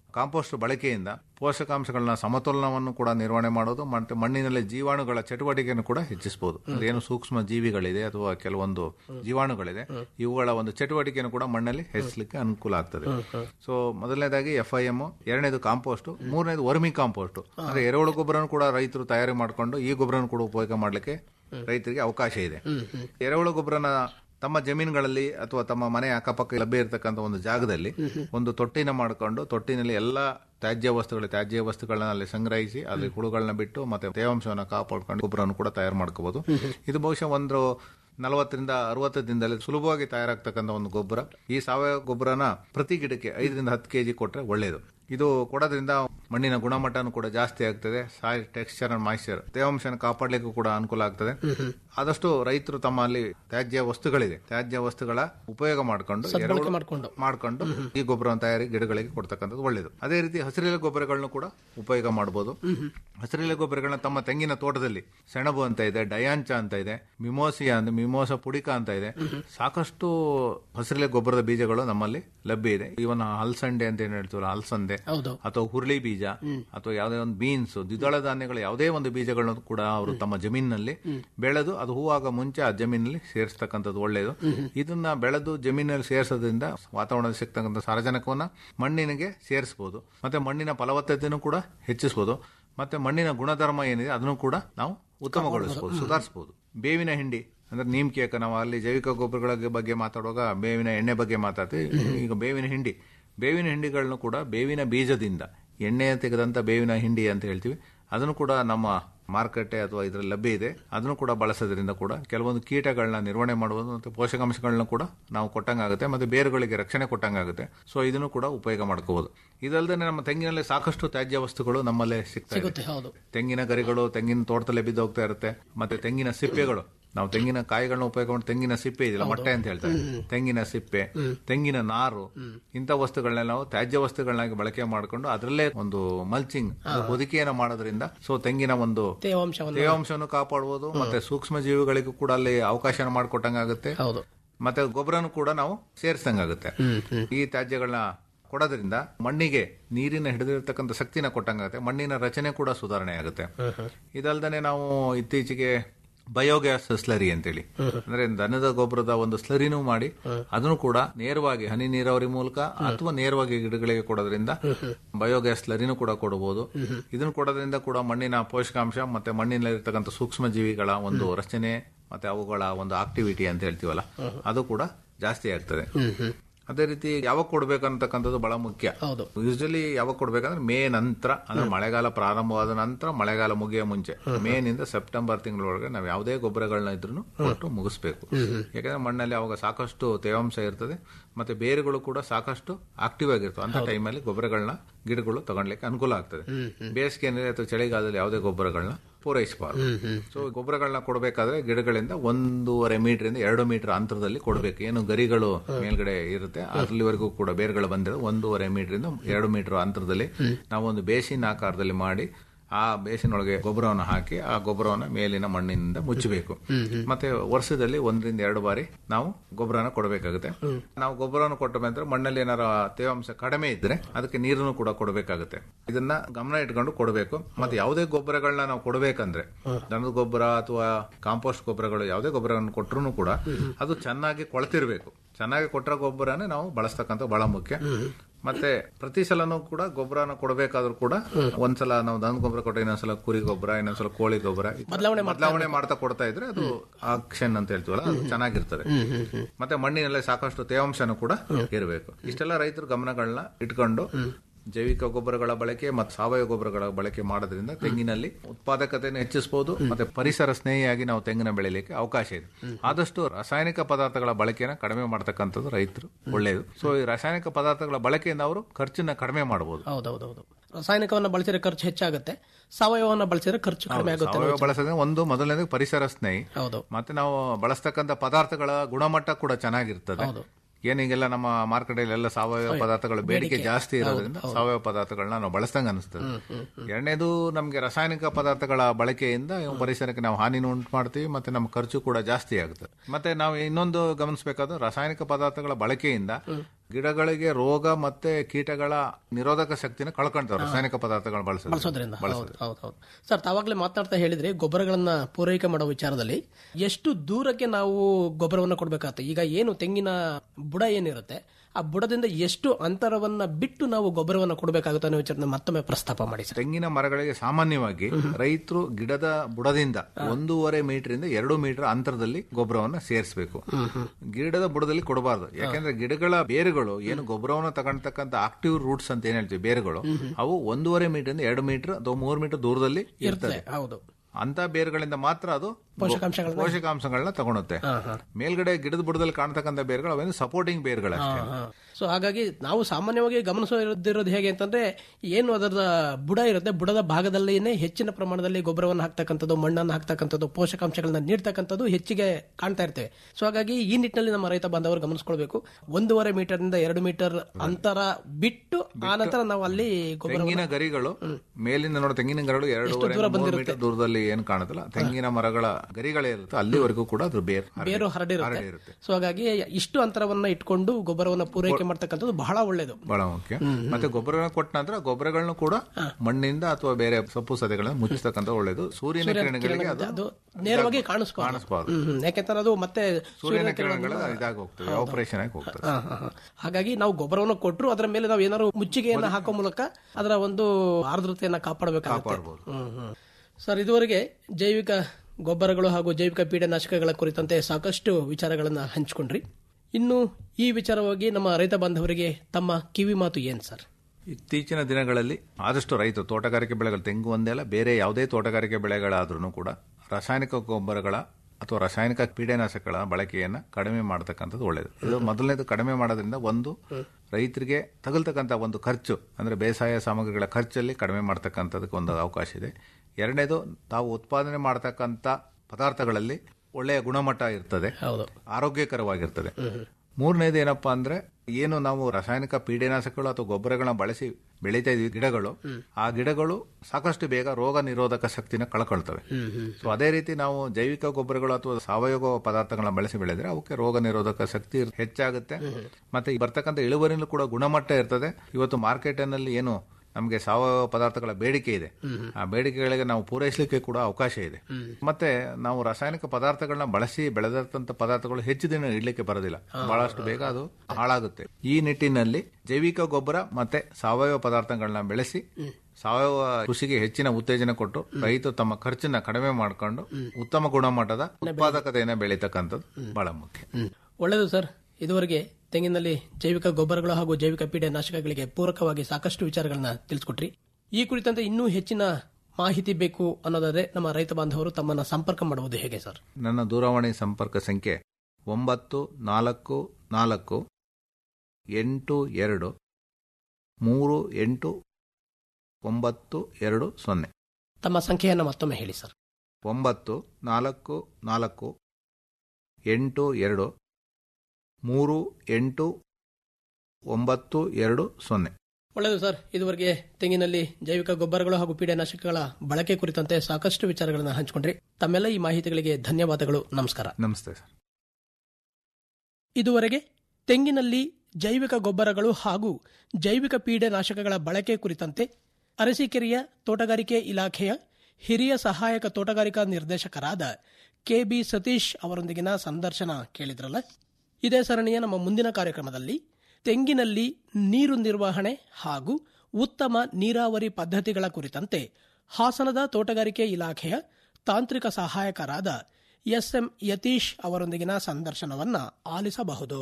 ಕಾಂಪೋಸ್ಟ್ ಬಳಕೆಯಿಂದ ಪೋಷಕಾಂಶಗಳನ್ನ ಸಮತೋಲನವನ್ನು ಕೂಡ ನಿರ್ವಹಣೆ ಮಾಡೋದು ಮತ್ತೆ ಮಣ್ಣಿನಲ್ಲಿ ಜೀವಾಣುಗಳ ಚಟುವಟಿಕೆಯನ್ನು ಕೂಡ ಹೆಚ್ಚಿಸಬಹುದು ಏನು ಸೂಕ್ಷ್ಮ ಜೀವಿಗಳಿದೆ ಅಥವಾ ಕೆಲವೊಂದು ಜೀವಾಣುಗಳಿದೆ ಇವುಗಳ ಒಂದು ಚಟುವಟಿಕೆಯನ್ನು ಕೂಡ ಮಣ್ಣಲ್ಲಿ ಹೆಚ್ಚಲಿಕ್ಕೆ ಅನುಕೂಲ ಆಗ್ತದೆ ಸೊ ಮೊದಲನೇದಾಗಿ ಎಫ್ ಐ ಎಂ ಎರಡನೇದು ಕಾಂಪೋಸ್ಟ್ ಮೂರನೇದು ವರ್ಮಿ ಕಾಂಪೋಸ್ಟ್ ಅಂದ್ರೆ ಎರೆಹುಳು ಗೊಬ್ಬರನು ಕೂಡ ರೈತರು ತಯಾರಿ ಮಾಡಿಕೊಂಡು ಈ ಗೊಬ್ಬರನ ಕೂಡ ಉಪಯೋಗ ಮಾಡಲಿಕ್ಕೆ ರೈತರಿಗೆ ಅವಕಾಶ ಇದೆ ಎರೆಹುಳು ಗೊಬ್ಬರನ ತಮ್ಮ ಜಮೀನುಗಳಲ್ಲಿ ಅಥವಾ ತಮ್ಮ ಮನೆ ಅಕ್ಕಪಕ್ಕ ಲಭ್ಯ ಇರತಕ್ಕಂಥ ಒಂದು ಜಾಗದಲ್ಲಿ ಒಂದು ತೊಟ್ಟಿನ ಮಾಡಿಕೊಂಡು ತೊಟ್ಟಿನಲ್ಲಿ ಎಲ್ಲ ತ್ಯಾಜ್ಯ ವಸ್ತುಗಳು ತ್ಯಾಜ್ಯ ವಸ್ತುಗಳನ್ನ ಅಲ್ಲಿ ಸಂಗ್ರಹಿಸಿ ಅಲ್ಲಿ ಹುಳುಗಳನ್ನ ಬಿಟ್ಟು ಮತ್ತೆ ತೇವಾಂಶವನ್ನು ಕಾಪಾಡ್ಕೊಂಡು ಗೊಬ್ಬರವನ್ನು ಕೂಡ ತಯಾರು ಮಾಡ್ಕೋಬಹುದು ಇದು ಬಹುಶಃ ಒಂದು ನಲವತ್ತರಿಂದ ಅರವತ್ತು ದಿನದಲ್ಲಿ ಸುಲಭವಾಗಿ ತಯಾರಾಗ್ತಕ್ಕಂಥ ಒಂದು ಗೊಬ್ಬರ ಈ ಸಾವಯವ ಗೊಬ್ಬರನ ಪ್ರತಿ ಗಿಡಕ್ಕೆ ಐದರಿಂದ ಹತ್ತು ಕೆಜಿ ಕೊಟ್ರೆ ಒಳ್ಳೆಯದು ಇದು ಕೊಡೋದ್ರಿಂದ ಮಣ್ಣಿನ ಗುಣಮಟ್ಟನೂ ಕೂಡ ಜಾಸ್ತಿ ಆಗ್ತದೆ ಸಾಯಿಲ್ ಟೆಕ್ಸ್ಚರ್ ಅಂಡ್ ಮಾಯಿಶ್ಚರ್ ತೇವಾಂಶನ ಕಾಪಾಡಲಿಕ್ಕೂ ಕೂಡ ಅನುಕೂಲ ಆಗ್ತದೆ ಆದಷ್ಟು ರೈತರು ತಮ್ಮಲ್ಲಿ ತ್ಯಾಜ್ಯ ವಸ್ತುಗಳಿದೆ ತ್ಯಾಜ್ಯ ವಸ್ತುಗಳ ಉಪಯೋಗ ಮಾಡಿಕೊಂಡು ಸದ್ಬಳಕೆ ಮಾಡ್ಕೊಂಡು. ಮಾಡ್ಕೊಂಡು ಈ ಗೊಬ್ಬರವನ್ನು ತಯಾರಿ ಗಿಡಗಳಿಗೆ ಕೊಡ್ತಕ್ಕಂಥದ್ದು ಒಳ್ಳೆಯದು ಅದೇ ರೀತಿ ಹಸಿರೆಲೆ ಗೊಬ್ಬರಗಳನ್ನು ಕೂಡ ಉಪಯೋಗ ಮಾಡಬಹುದು ಹಸಿರೆಲೆ ಗೊಬ್ಬರಗಳನ್ನ ತಮ್ಮ ತೆಂಗಿನ ತೋಟದಲ್ಲಿ ಸೆಣಬು ಅಂತ ಇದೆ ಡಯಾಂಚ ಅಂತ ಇದೆ ಮಿಮೋಸಿಯಾ ಅಂತ ಮಿಮೋಸ ಪುಡಿಕ ಅಂತ ಇದೆ ಸಾಕಷ್ಟು ಹಸಿರೆಲೆ ಗೊಬ್ಬರದ ಬೀಜಗಳು ನಮ್ಮಲ್ಲಿ ಲಭ್ಯ ಇದೆ ಇವನ್ ಹಲಸಂಡೆ ಅಂತ ಏನ್ ಹೇಳ್ತೀವಲ್ಲ ಹಲಸಂದೆ ಹೌದು ಅಥವಾ ಹುರುಳಿ ಬೀಜ ಅಥವಾ ಯಾವುದೇ ಒಂದು ಬೀನ್ಸ್ ದ್ವಿದಳ ಧಾನ್ಯಗಳು ಯಾವುದೇ ಒಂದು ಬೀಜಗಳನ್ನು ಕೂಡ ಅವರು ತಮ್ಮ ಜಮೀನಿನಲ್ಲಿ ಬೆಳೆದು ಅದು ಹೂವಾಗ ಮುಂಚೆ ಆ ಜಮೀನಲ್ಲಿ ಸೇರಿಸ್ತಕ್ಕಂಥದ್ದು ಒಳ್ಳೆಯದು ಇದನ್ನ ಬೆಳೆದು ಜಮೀನಲ್ಲಿ ಸೇರಿಸೋದ್ರಿಂದ ವಾತಾವರಣದಲ್ಲಿ ಸಿಗ್ತಕ್ಕಂಥ ಸಾರಜನಕವನ್ನ ಮಣ್ಣಿನಿಗೆ ಸೇರಿಸಬಹುದು ಮತ್ತೆ ಮಣ್ಣಿನ ಫಲವತ್ತತೆಯನ್ನು ಕೂಡ ಹೆಚ್ಚಿಸಬಹುದು ಮತ್ತೆ ಮಣ್ಣಿನ ಗುಣಧರ್ಮ ಏನಿದೆ ಅದನ್ನು ಕೂಡ ನಾವು ಉತ್ತಮಗೊಳಿಸಬಹುದು ಸುಧಾರಿಸಬಹುದು ಬೇವಿನ ಹಿಂಡಿ ಅಂದ್ರೆ ನೀಮ್ ಕೇಕ ನಾವು ಅಲ್ಲಿ ಜೈವಿಕ ಗೊಬ್ಬರಗಳ ಬಗ್ಗೆ ಮಾತಾಡುವಾಗ ಬೇವಿನ ಎಣ್ಣೆ ಬಗ್ಗೆ ಮಾತಾಡ್ತೀವಿ ಈಗ ಬೇವಿನ ಹಿಂಡಿ ಬೇವಿನ ಹಿಂಡಿಗಳನ್ನು ಕೂಡ ಬೇವಿನ ಬೀಜದಿಂದ ಎಣ್ಣೆ ತೆಗೆದಂತ ಬೇವಿನ ಹಿಂಡಿ ಅಂತ ಹೇಳ್ತೀವಿ ಅದನ್ನು ಕೂಡ ನಮ್ಮ ಮಾರುಕಟ್ಟೆ ಅಥವಾ ಇದರಲ್ಲಿ ಲಭ್ಯ ಇದೆ ಅದನ್ನು ಕೂಡ ಬಳಸೋದ್ರಿಂದ ಕೂಡ ಕೆಲವೊಂದು ಕೀಟಗಳನ್ನ ನಿರ್ವಹಣೆ ಮಾಡುವುದು ಮತ್ತು ಪೋಷಕಾಂಶಗಳನ್ನ ಕೂಡ ನಾವು ಕೊಟ್ಟಂಗಾಗುತ್ತೆ ಮತ್ತೆ ಬೇರುಗಳಿಗೆ ರಕ್ಷಣೆ ಕೊಟ್ಟಂಗಾಗುತ್ತೆ ಸೊ ಇದನ್ನು ಕೂಡ ಉಪಯೋಗ ಮಾಡ್ಕೋಬಹುದು ಇದಲ್ಲದೆ ನಮ್ಮ ತೆಂಗಿನಲ್ಲಿ ಸಾಕಷ್ಟು ತ್ಯಾಜ್ಯ ವಸ್ತುಗಳು ನಮ್ಮಲ್ಲೇ ಸಿಗ್ತಾ ಇದೆ ಸಿಗುತ್ತೆ ಹೌದು ತೆಂಗಿನ ಗರಿಗಳು ತೆಂಗಿನ ತೋಟದಲ್ಲೇ ಬಿದ್ದು ಹೋಗ್ತಾ ಇರುತ್ತೆ ಮತ್ತೆ ತೆಂಗಿನ ಸಿಪ್ಪೆಗಳು ನಾವು ತೆಂಗಿನ ಕಾಯಿಗಳನ್ನ ಉಪಯೋಗ ಮಾಡಿ ತೆಂಗಿನ ಸಿಪ್ಪೆ ಇದೆಯಲ್ಲ ಮೊಟ್ಟೆ ಅಂತ ಹೇಳ್ತಾರೆ ತೆಂಗಿನ ಸಿಪ್ಪೆ ತೆಂಗಿನ ನಾರು ಇಂಥ ವಸ್ತುಗಳನ್ನ ನಾವು ತ್ಯಾಜ್ಯ ವಸ್ತುಗಳನ್ನಾಗಿ ಬಳಕೆ ಮಾಡಿಕೊಂಡು ಅದರಲ್ಲೇ ಒಂದು ಮಲ್ಚಿಂಗ್ ಹೊದಿಕೆಯನ್ನು ಮಾಡೋದ್ರಿಂದ ಸೊ ತೆಂಗಿನ ಒಂದು ತೇವಾಂಶವನ್ನು ತೇವಾಂಶವನ್ನು ಕಾಪಾಡಬಹುದು ಮತ್ತೆ ಸೂಕ್ಷ್ಮ ಜೀವಿಗಳಿಗೂ ಕೂಡ ಅಲ್ಲಿ ಅವಕಾಶ ಮಾಡಿಕೊಟ್ಟಂಗಾಗುತ್ತೆ ಹೌದು ಮತ್ತೆ ಗೊಬ್ಬರನು ಕೂಡ ನಾವು ಸೇರಿಸಂಗಾಗುತ್ತೆ ಈ ತ್ಯಾಜ್ಯಗಳನ್ನ ಕೊಡೋದ್ರಿಂದ ಮಣ್ಣಿಗೆ ನೀರಿನ ಹಿಡಿದಿರ್ತಕ್ಕಂಥ ಶಕ್ತಿನ ಕೊಟ್ಟಂಗಾಗುತ್ತೆ ಮಣ್ಣಿನ ರಚನೆ ಕೂಡ ಸುಧಾರಣೆ ಆಗುತ್ತೆ ಇದಲ್ದೇ ನಾವು ಇತ್ತೀಚೆಗೆ ಬಯೋಗ್ಯಾಸ್ ಸ್ಲರಿ ಅಂತೇಳಿ ಅಂದ್ರೆ ದನದ ಗೊಬ್ಬರದ ಒಂದು ಸ್ಲರಿನೂ ಮಾಡಿ ಅದನ್ನು ಕೂಡ ನೇರವಾಗಿ ಹನಿ ನೀರಾವರಿ ಮೂಲಕ ಅಥವಾ ನೇರವಾಗಿ ಗಿಡಗಳಿಗೆ ಕೊಡೋದ್ರಿಂದ ಬಯೋಗ್ಯಾಸ್ ಸ್ಲರಿನೂ ಕೂಡ ಕೊಡಬಹುದು ಇದನ್ನು ಕೊಡೋದ್ರಿಂದ ಕೂಡ ಮಣ್ಣಿನ ಪೋಷಕಾಂಶ ಮತ್ತೆ ಮಣ್ಣಿನಲ್ಲಿರ್ತಕ್ಕಂಥ ಸೂಕ್ಷ್ಮ ಜೀವಿಗಳ ಒಂದು ರಚನೆ ಮತ್ತೆ ಅವುಗಳ ಒಂದು ಆಕ್ಟಿವಿಟಿ ಅಂತ ಹೇಳ್ತೀವಲ್ಲ ಅದು ಕೂಡ ಜಾಸ್ತಿ ಆಗ್ತದೆ ಅದೇ ರೀತಿ ಯಾವಾಗ ಕೊಡ್ಬೇಕಂತಕ್ಕಂಥದ್ದು ಬಹಳ ಮುಖ್ಯ ಹೌದು ಯೂಶಲಿ ಯಾವಾಗ ಕೊಡ್ಬೇಕಂದ್ರೆ ಮೇ ನಂತರ ಅಂದ್ರೆ ಮಳೆಗಾಲ ಪ್ರಾರಂಭವಾದ ನಂತರ ಮಳೆಗಾಲ ಮುಗಿಯೋ ಮುಂಚೆ ಮೇನಿಂದ ಸೆಪ್ಟೆಂಬರ್ ತಿಂಗಳೊಳಗೆ ನಾವು ಯಾವುದೇ ಗೊಬ್ಬರಗಳನ್ನ ಇದ್ರೂ ಕೊಟ್ಟು ಮುಗಿಸ್ಬೇಕು ಯಾಕಂದ್ರೆ ಮಣ್ಣಲ್ಲಿ ಅವಾಗ ಸಾಕಷ್ಟು ತೇವಾಂಶ ಇರ್ತದೆ ಮತ್ತೆ ಬೇರುಗಳು ಕೂಡ ಸಾಕಷ್ಟು ಆಕ್ಟಿವ್ ಆಗಿರ್ತವೆ ಅಂತ ಟೈಮಲ್ಲಿ ಗೊಬ್ಬರಗಳನ್ನ ಗಿಡಗಳು ತಗೊಳ್ಲಿಕ್ಕೆ ಅನುಕೂಲ ಆಗ್ತದೆ ಬೇಸಿಗೆಯಲ್ಲಿ ಅಥವಾ ಚಳಿಗಾಲದಲ್ಲಿ ಯಾವುದೇ ಗೊಬ್ಬರಗಳನ್ನ ಪೂರೈಸಬಾರದು ಸೊ ಗೊಬ್ಬರಗಳನ್ನ ಕೊಡಬೇಕಾದ್ರೆ ಗಿಡಗಳಿಂದ ಒಂದೂವರೆ ಮೀಟರ್ ಇಂದ ಎರಡು ಮೀಟರ್ ಅಂತರದಲ್ಲಿ ಕೊಡಬೇಕು ಏನು ಗರಿಗಳು ಮೇಲ್ಗಡೆ ಇರುತ್ತೆ ಅಲ್ಲಿವರೆಗೂ ಕೂಡ ಬೇರುಗಳು ಬಂದಿರೋದು ಒಂದೂವರೆ ಮೀಟರ್ ಇಂದ ಎರಡು ಮೀಟರ್ ಅಂತರದಲ್ಲಿ ನಾವು ಒಂದು ಬೇಸಿನ ಆಕಾರದಲ್ಲಿ ಮಾಡಿ ಆ ಬೇಸಿನೊಳಗೆ ಗೊಬ್ಬರವನ್ನು ಹಾಕಿ ಆ ಗೊಬ್ಬರವನ್ನು ಮೇಲಿನ ಮಣ್ಣಿನಿಂದ ಮುಚ್ಚಬೇಕು ಮತ್ತೆ ವರ್ಷದಲ್ಲಿ ಒಂದರಿಂದ ಎರಡು ಬಾರಿ ನಾವು ಗೊಬ್ಬರನ ಕೊಡಬೇಕಾಗುತ್ತೆ ನಾವು ಗೊಬ್ಬರವನ್ನು ಕೊಟ್ಟ ನಂತರ ಮಣ್ಣಲ್ಲಿ ಏನಾರ ತೇವಾಂಶ ಕಡಿಮೆ ಇದ್ರೆ ಅದಕ್ಕೆ ನೀರನ್ನು ಕೂಡ ಕೊಡಬೇಕಾಗುತ್ತೆ ಇದನ್ನ ಗಮನ ಇಟ್ಕೊಂಡು ಕೊಡಬೇಕು ಮತ್ತೆ ಯಾವುದೇ ಗೊಬ್ಬರಗಳನ್ನ ನಾವು ಕೊಡಬೇಕಂದ್ರೆ ದನದ ಗೊಬ್ಬರ ಅಥವಾ ಕಾಂಪೋಸ್ಟ್ ಗೊಬ್ಬರಗಳು ಯಾವುದೇ ಗೊಬ್ಬರವನ್ನು ಕೊಟ್ಟರು ಕೂಡ ಅದು ಚೆನ್ನಾಗಿ ಕೊಳತಿರ್ಬೇಕು ಚೆನ್ನಾಗಿ ಕೊಟ್ಟರ ಗೊಬ್ಬರನೇ ನಾವು ಬಳಸ್ತಕ್ಕಂಥ ಬಹಳ ಮುಖ್ಯ ಮತ್ತೆ ಪ್ರತಿ ಸಲನೂ ಕೂಡ ಗೊಬ್ಬರನ ಕೊಡಬೇಕಾದ್ರೂ ಕೂಡ ಒಂದ್ಸಲ ನಾವು ದನ ಗೊಬ್ಬರ ಕೊಟ್ಟ ಇನ್ನೊಂದ್ಸಲ ಕುರಿ ಗೊಬ್ಬರ ಇನ್ನೊಂದ್ಸಲ ಕೋಳಿ ಗೊಬ್ಬರ ಈ ತರ ಬದಲಾವಣೆ ಬದಲಾವಣೆ ಮಾಡ್ತಾ ಕೊಡ್ತಾ ಇದ್ರೆ ಅದು ಆಕ್ಷನ್ ಅಂತ ಹೇಳ್ತೀವಲ್ಲ ಅದು ಚೆನ್ನಾಗಿರ್ತದೆ ಮತ್ತೆ ಮಣ್ಣಿನಲ್ಲಿ ಸಾಕಷ್ಟು ತೇವಾಂಶನೂ ಕೂಡ ಇರಬೇಕು ಇಷ್ಟೆಲ್ಲ ರೈತರು ಗಮನಗಳನ್ನ ಇಟ್ಕೊಂಡು ಜೈವಿಕ ಗೊಬ್ಬರಗಳ ಬಳಕೆ ಮತ್ತು ಸಾವಯವ ಗೊಬ್ಬರಗಳ ಬಳಕೆ ಮಾಡೋದ್ರಿಂದ ತೆಂಗಿನಲ್ಲಿ ಉತ್ಪಾದಕತೆಯನ್ನು ಹೆಚ್ಚಿಸಬಹುದು ಮತ್ತೆ ಪರಿಸರ ಸ್ನೇಹಿಯಾಗಿ ನಾವು ತೆಂಗಿನ ಬೆಳೆಯಲಿಕ್ಕೆ ಅವಕಾಶ ಇದೆ ಆದಷ್ಟು ರಾಸಾಯನಿಕ ಪದಾರ್ಥಗಳ ಬಳಕೆನ ಕಡಿಮೆ ಮಾಡ್ತಕ್ಕಂಥದ್ದು ರೈತರು ಒಳ್ಳೆಯದು ಸೊ ಈ ರಾಸಾಯನಿಕ ಪದಾರ್ಥಗಳ ಬಳಕೆಯಿಂದ ಅವರು ಖರ್ಚನ್ನ ಕಡಿಮೆ ಮಾಡಬಹುದು ಹೌದೌದೌದು ರಾಸಾಯನಿಕವನ್ನ ಬಳಸಿದ್ರೆ ಖರ್ಚು ಹೆಚ್ಚಾಗುತ್ತೆ ಸಾವಯವನ್ನ ಬಳಸಿದ್ರೆ ಖರ್ಚು ಕಡಿಮೆ ಆಗುತ್ತೆ ಸಾವಯವ ಬಳಸೋದ್ರೆ ಒಂದು ಮೊದಲನೇದು ಪರಿಸರ ಸ್ನೇಹಿ ಹೌದು ಮತ್ತೆ ನಾವು ಬಳಸ್ತಕ್ಕಂಥ ಪದಾರ್ಥಗಳ ಗುಣಮಟ್ಟ ಕೂಡ ಚೆನ್ನಾಗಿರ್ತದೆ ಹೌದು. ಏನೀಗೆಲ್ಲ ನಮ್ಮ ಮಾರ್ಕೆಟಲ್ಲಿ ಎಲ್ಲ ಸಾವಯವ ಪದಾರ್ಥಗಳ ಬೇಡಿಕೆ ಜಾಸ್ತಿ ಇರೋದ್ರಿಂದ ಸಾವಯವ ಪದಾರ್ಥಗಳನ್ನ ನಾವು ಬಳಸ್ದಂಗ ಅನಿಸ್ತದೆ ಎರಡನೇದು ನಮಗೆ ರಾಸಾಯನಿಕ ಪದಾರ್ಥಗಳ ಬಳಕೆಯಿಂದ ಪರಿಸರಕ್ಕೆ ನಾವು ಹಾನಿನ ಉಂಟು ಮಾಡ್ತೀವಿ ಮತ್ತೆ ನಮ್ಮ ಖರ್ಚು ಕೂಡ ಜಾಸ್ತಿ ಆಗುತ್ತೆ ಮತ್ತೆ ನಾವು ಇನ್ನೊಂದು ಗಮನಿಸಬೇಕಾದ್ರೆ ರಾಸಾಯನಿಕ ಪದಾರ್ಥಗಳ ಬಳಕೆಯಿಂದ ಗಿಡಗಳಿಗೆ ರೋಗ ಮತ್ತೆ ಕೀಟಗಳ ನಿರೋಧಕ ಶಕ್ತಿನ ಕಳ್ಕೊಂತಾವೆ ರಾಸಾಯನಿಕ ಪದಾರ್ಥಗಳು ಬಳಸೋದ್ರಿಂದ ಬಳಸೋದ್ರಿಂದ ಹೌದು ಹೌದು ಹೌದು ಸರ್ ತಾವಾಗಲೇ ಮಾತನಾಡ್ತಾ ಹೇಳಿದ್ರಿ ಗೊಬ್ಬರಗಳನ್ನ ಪೂರೈಕೆ ಮಾಡೋ ವಿಚಾರದಲ್ಲಿ ಎಷ್ಟು ದೂರಕ್ಕೆ ನಾವು ಗೊಬ್ಬರವನ್ನು ಕೊಡಬೇಕಾಗುತ್ತೆ ಈಗ ಏನು ತೆಂಗಿನ ಬುಡ ಏನಿರುತ್ತೆ ಆ ಬುಡದಿಂದ ಎಷ್ಟು ಅಂತರವನ್ನ ಬಿಟ್ಟು ನಾವು ಗೊಬ್ಬರವನ್ನು ಕೊಡಬೇಕಾಗುತ್ತೆ ಅನ್ನೋ ವಿಚಾರನ ಮತ್ತೊಮ್ಮೆ ಪ್ರಸ್ತಾಪ ಮಾಡಿ ಸರ್ ತೆಂಗಿನ ಮರಗಳಿಗೆ ಸಾಮಾನ್ಯವಾಗಿ ರೈತರು ಗಿಡದ ಬುಡದಿಂದ ಒಂದೂವರೆ ಮೀಟರ್ ಇಂದ ಎರಡು ಮೀಟರ್ ಅಂತರದಲ್ಲಿ ಗೊಬ್ಬರವನ್ನು ಸೇರಿಸಬೇಕು ಗಿಡದ ಬುಡದಲ್ಲಿ ಕೊಡಬಾರ್ದು ಯಾಕಂದ್ರೆ ಗಿಡಗಳ ಬೇರುಗಳು ಏನು ಗೊಬ್ಬರವನ್ನು ತಗೊಂಡ್ತಕ್ಕಂಥ ಆಕ್ಟಿವ್ ರೂಟ್ಸ್ ಅಂತ ಏನ್ ಹೇಳ್ತೀವಿ ಬೇರುಗಳು ಅವು ಒಂದೂವರೆ ಮೀಟರ್ ಇಂದ ಎರಡು ಮೀಟರ್ ಅಥವಾ ಮೂರು ಮೀಟರ್ ದೂರದಲ್ಲಿ ಇರ್ತದೆ ಹೌದು ಅಂತ ಬೇರುಗಳಿಂದ ಮಾತ್ರ ಅದು ಪೋಷಕಾಂಶಗಳನ್ನ- ಪೋಷಕಾಂಶಗಳನ್ನ ತಗೊಳುತ್ತೆ ಮೇಲ್ಗಡೆ ಗಿಡದ ಬುಡದಲ್ಲಿ ಕಾಣ್ತಕ್ಕಂಥ ಬೇರುಗಳು ಅವೇನು ಸಪೋರ್ಟಿಂಗ್ ಬೇರುಗಳಷ್ಟೇ ಸೊ ಹಾಗಾಗಿ ನಾವು ಸಾಮಾನ್ಯವಾಗಿ ಗಮನಿಸೋದಿರೋದು ಹೇಗೆ ಅಂತಂದ್ರೆ ಏನು ಅದರ ಬುಡ ಇರುತ್ತೆ ಬುಡದ ಭಾಗದಲ್ಲಿನೇ ಹೆಚ್ಚಿನ ಪ್ರಮಾಣದಲ್ಲಿ ಗೊಬ್ಬರವನ್ನು ಹಾಕ್ತಕ್ಕಂಥದ್ದು ಮಣ್ಣನ್ನು ಹಾಕ್ತಕ್ಕಂಥದ್ದು ಪೋಷಕಾಂಶಗಳನ್ನ ನೀಡ್ತಕ್ಕಂಥದ್ದು ಹೆಚ್ಚಿಗೆ ಕಾಣ್ತಾ ಇರ್ತೇವೆ ಸೊ ಹಾಗಾಗಿ ಈ ನಿಟ್ಟಿನಲ್ಲಿ ನಮ್ಮ ರೈತ ಬಾಂಧವರು ಗಮನಿಸ್ಕೊಳ್ಬೇಕು ಒಂದೂವರೆ ಮೀಟರ್ ಇಂದ ಎರಡು ಮೀಟರ್ ಅಂತರ ಬಿಟ್ಟು ಆ ನಂತರ ನಾವು ಅಲ್ಲಿ ಗೊಬ್ಬರ ತೆಂಗಿನ ಗರಿಗಳು ಮೇಲಿಂದ ನೋಡೋ ತೆಂಗಿನ ಗರಿಗಳು ಎರಡೂವರೆ ಮೂರು ಮೀಟರ್ ದೂರದಲ್ಲಿ ಏನು ಕಾಣುತ್ತಲ್ಲ ತೆಂಗಿನ ಮರಗಳ ಗರಿಗಳೇ ಇರುತ್ತೆ ಅಲ್ಲಿವರೆಗೂ ಕೂಡ ಅದ್ರ ಬೇರು ಹರಡಿ- ಬೇರು ಹರಡಿರುತ್ತೆ ಹರಡಿರುತ್ತೆ ಸೊ ಹಾಗಾಗಿ ಇಷ್ಟು ಅಂತರವನ್ನ ಇಟ್ಕೊಂಡು ಗೊಬ್ಬರವನ್ನ ಪೂರೈಕೆ ಮಾಡ್ತಕ್ಕಂಥದ್ದು ಬಹಳ ಒಳ್ಳೇದು ಬಹಳ ಮುಖ್ಯ ಮತ್ತೆ ಗೊಬ್ಬರಗಳನ್ನ ಕೊಟ್ಟ ನಂತರ ಗೊಬ್ಬರಗಳನ್ನು ಕೂಡ ಮಣ್ಣಿಂದ ಅಥವಾ ಬೇರೆ ಸೊಪ್ಪು ಸದೆಗಳನ್ನ ಮುಚ್ಚತಕ್ಕಂಥ ಒಳ್ಳೇದು ಸೂರ್ಯನ ಕಿರಣಗಳಿಗೆ ಅದು ಅದು ನೇರವಾಗಿ ಕಾಣಿಸ್ಬಾರ್ದು ಕಾಣಿಸ್ಬಾರ್ದು ಹ್ಮ್, ಹ್ಮ್. ಯಾಕೆಂದ್ರೆ ಅದು ಮತ್ತೆ ಸೂರ್ಯನ ಕಿರಣಗಳ ಇದಾಗಿ ಹೋಗ್ತದೆ ಆಪರೇಷನ್ ಆಗಿ ಹೋಗ್ತದೆ ಹಾ, ಹಾ, ಹಾ. ಹಾಗಾಗಿ ನಾವು ಗೊಬ್ಬರವನ್ನು ಕೊಟ್ಟರು ಅದರ ಮೇಲೆ ನಾವು ಏನಾದ್ರು ಮುಚ್ಚಿಗೆಯನ್ನ ಹಾಕೋ ಮೂಲಕ ಅದರ ಒಂದು ಆರ್ದ್ರತೆಯನ್ನ ಕಾಪಾಡಬೇಕಾಗುತ್ತೆ ಕಾಪಾಡ್ಬೋದು. ಹ್ಮ್, ಹ್ಮ್. ಸರ್ ಇದುವರೆಗೆ ಜೈವಿಕ ಗೊಬ್ಬರಗಳು ಹಾಗೂ ಜೈವಿಕ ಪೀಡನಾಶಕಗಳ ಕುರಿತಂತೆ ಸಾಕಷ್ಟು ವಿಚಾರಗಳನ್ನ ಹಂಚಿಕೊಂಡ್ರಿ ಇನ್ನು ಈ ವಿಚಾರವಾಗಿ ನಮ್ಮ ರೈತ ಬಾಂಧವರಿಗೆ ತಮ್ಮ ಕಿವಿ ಮಾತು ಏನ್ ಸರ್ ಇತ್ತೀಚಿನ ದಿನಗಳಲ್ಲಿ ಆದಷ್ಟು ರೈತರು ತೋಟಗಾರಿಕೆ ಬೆಳೆಗಳು ತೆಂಗು ಒಂದೇ ಅಲ್ಲ ಬೇರೆ ಯಾವುದೇ ತೋಟಗಾರಿಕೆ ಬೆಳೆಗಳಾದ್ರೂ ಕೂಡ ರಾಸಾಯನಿಕ ಗೊಬ್ಬರಗಳ ಅಥವಾ ರಾಸಾಯನಿಕ ಪೀಡನಾಶಕಗಳ ಬಳಕೆಯನ್ನ ಕಡಿಮೆ ಮಾಡತಕ್ಕಂಥದ್ದು ಒಳ್ಳೆಯದು ಇದು ಮೊದಲನೇದು ಕಡಿಮೆ ಮಾಡೋದ್ರಿಂದ ಒಂದು ರೈತರಿಗೆ ತಗಲ್ತಕ್ಕಂಥ ಒಂದು ಖರ್ಚು ಅಂದ್ರೆ ಬೇಸಾಯ ಸಾಮಗ್ರಿಗಳ ಖರ್ಚಲ್ಲಿ ಕಡಿಮೆ ಮಾಡ್ತಕ್ಕಂಥದಕ್ಕೆ ಒಂದು ಅವಕಾಶ ಇದೆ ಎರಡನೇದು ತಾವು ಉತ್ಪಾದನೆ ಮಾಡತಕ್ಕಂಥ ಪದಾರ್ಥಗಳಲ್ಲಿ ಒಳ್ಳೆಯ ಗುಣಮಟ್ಟ ಇರ್ತದೆ ಹೌದು ಆರೋಗ್ಯಕರವಾಗಿರ್ತದೆ ಮೂರನೇದು ಏನಪ್ಪಾ ಅಂದ್ರೆ ಏನು ನಾವು ರಾಸಾಯನಿಕ ಪೀಡನಾಶಕಗಳು ಅಥವಾ ಗೊಬ್ಬರಗಳನ್ನ ಬಳಸಿ ಬೆಳೀತಾ ಇದೀವಿ ಗಿಡಗಳು ಆ ಗಿಡಗಳು ಸಾಕಷ್ಟು ಬೇಗ ರೋಗ ನಿರೋಧಕ ಶಕ್ತಿನ ಕಳ್ಕೊಳ್ತವೆ ಸೊ ಅದೇ ರೀತಿ ನಾವು ಜೈವಿಕ ಗೊಬ್ಬರಗಳು ಅಥವಾ ಸಾವಯವ ಪದಾರ್ಥಗಳನ್ನ ಬಳಸಿ ಬೆಳೆದ್ರೆ ಅವಕ್ಕೆ ರೋಗ ನಿರೋಧಕ ಶಕ್ತಿ ಹೆಚ್ಚಾಗುತ್ತೆ ಮತ್ತೆ ಈ ಬರ್ತಕ್ಕಂಥ ಇಳುವರಿನೂ ಕೂಡ ಗುಣಮಟ್ಟ ಇರ್ತದೆ ಇವತ್ತು ಮಾರ್ಕೆಟ್ನಲ್ಲಿ ಏನು ನಮಗೆ ಸಾವಯವ ಪದಾರ್ಥಗಳ ಬೇಡಿಕೆ ಇದೆ ಆ ಬೇಡಿಕೆಗಳಿಗೆ ನಾವು ಪೂರೈಸಲಿಕ್ಕೆ ಕೂಡ ಅವಕಾಶ ಇದೆ ಮತ್ತೆ ನಾವು ರಾಸಾಯನಿಕ ಪದಾರ್ಥಗಳನ್ನ ಬಳಸಿ ಬೆಳೆದಂತ ಪದಾರ್ಥಗಳು ಹೆಚ್ಚು ದಿನ ಇಡ್ಲಿಕ್ಕೆ ಬರೋದಿಲ್ಲ ಬಹಳಷ್ಟು ಬೇಗ ಅದು ಹಾಳಾಗುತ್ತೆ ಈ ನಿಟ್ಟಿನಲ್ಲಿ ಜೈವಿಕ ಗೊಬ್ಬರ ಮತ್ತೆ ಸಾವಯವ ಪದಾರ್ಥಗಳನ್ನ ಬೆಳೆಸಿ ಸಾವಯವ ಕೃಷಿಗೆ ಹೆಚ್ಚಿನ ಉತ್ತೇಜನ ಕೊಟ್ಟು ರೈತರು ತಮ್ಮ ಖರ್ಚನ್ನ ಕಡಿಮೆ ಮಾಡಿಕೊಂಡು ಉತ್ತಮ ಗುಣಮಟ್ಟದ ಉತ್ಪಾದಕತೆಯನ್ನ ಬೆಳೀತಕ್ಕಂಥದ್ದು ಬಹಳ ಮುಖ್ಯ ಒಳ್ಳೆಯದು ಸರ್ ಇದುವರೆಗೆ ತೆಂಗಿನಲ್ಲಿ ಜೈವಿಕ ಗೊಬ್ಬರಗಳು ಹಾಗೂ ಜೈವಿಕ ಪೀಡನಾಶಕಗಳಿಗೆ ಪೂರಕವಾಗಿ ಸಾಕಷ್ಟು ವಿಚಾರಗಳನ್ನ ತಿಳಿಸ್ಕೊಟ್ರಿ ಈ ಕುರಿತಂತೆ ಇನ್ನೂ ಹೆಚ್ಚಿನ ಮಾಹಿತಿ ಬೇಕು ಅನ್ನೋದಾದ್ರೆ ನಮ್ಮ ರೈತ ಬಾಂಧವರು ತಮ್ಮನ್ನ ಸಂಪರ್ಕ ಮಾಡುವುದು ಹೇಗೆ ಸರ್ ನನ್ನ ದೂರವಾಣಿ ಸಂಪರ್ಕ ಸಂಖ್ಯೆ ಒಂಬತ್ತು ನಾಲ್ಕು ನಾಲ್ಕು ಎಂಟು ಎರಡು ಮೂರು ಎಂಟು ಒಂಬತ್ತು ಎರಡು ಸೊನ್ನೆ ತಮ್ಮ ಸಂಖ್ಯೆಯನ್ನು ಮತ್ತೊಮ್ಮೆ ಹೇಳಿ ಸರ್ ಒಂಬತ್ತು ನಾಲ್ಕು ನಾಲ್ಕು ಎಂಟು ಎರಡು ಮೂರು ಎಂಟು ಒಂಬತ್ತು ಎರಡು ಸೊನ್ನೆ ಒಳ್ಳೆಯದು ಸರ್ ಇದುವರೆಗೆ ತೆಂಗಿನಲ್ಲಿ ಜೈವಿಕ ಗೊಬ್ಬರಗಳು ಹಾಗೂ ಪೀಡನಾಶಕಗಳ ಬಳಕೆ ಕುರಿತಂತೆ ಸಾಕಷ್ಟು ವಿಚಾರಗಳನ್ನು ಹಂಚಿಕೊಂಡ್ರಿ ತಮ್ಮೆಲ್ಲ ಈ ಮಾಹಿತಿಗಳಿಗೆ ಧನ್ಯವಾದಗಳು ನಮಸ್ಕಾರ ನಮಸ್ತೆ ಸರ್ ಇದುವರೆಗೆ ತೆಂಗಿನಲ್ಲಿ ಜೈವಿಕ ಗೊಬ್ಬರಗಳು ಹಾಗೂ ಜೈವಿಕ ಪೀಡನಾಶಕಗಳ ಬಳಕೆ ಕುರಿತಂತೆ ಅರಸೀಕೆರೆಯ ತೋಟಗಾರಿಕೆ ಇಲಾಖೆಯ ಹಿರಿಯ ಸಹಾಯಕ ತೋಟಗಾರಿಕಾ ನಿರ್ದೇಶಕರಾದ ಕೆಬಿ ಸತೀಶ್ ಅವರೊಂದಿಗಿನ ಸಂದರ್ಶನ ಕೇಳಿದ್ರಲ್ಲ ಇದೇ ಸರಣಿಯ ನಮ್ಮ ಮುಂದಿನ ಕಾರ್ಯಕ್ರಮದಲ್ಲಿ ತೆಂಗಿನಲ್ಲಿ ನೀರು ನಿರ್ವಹಣೆ ಹಾಗೂ ಉತ್ತಮ ನೀರಾವರಿ ಪದ್ಧತಿಗಳ ಕುರಿತಂತೆ ಹಾಸನದ ತೋಟಗಾರಿಕೆ ಇಲಾಖೆಯ ತಾಂತ್ರಿಕ ಸಹಾಯಕರಾದ ಎಸ್ಎಂ ಯತೀಶ್ ಅವರೊಂದಿಗಿನ ಸಂದರ್ಶನವನ್ನ ಆಲಿಸಬಹುದು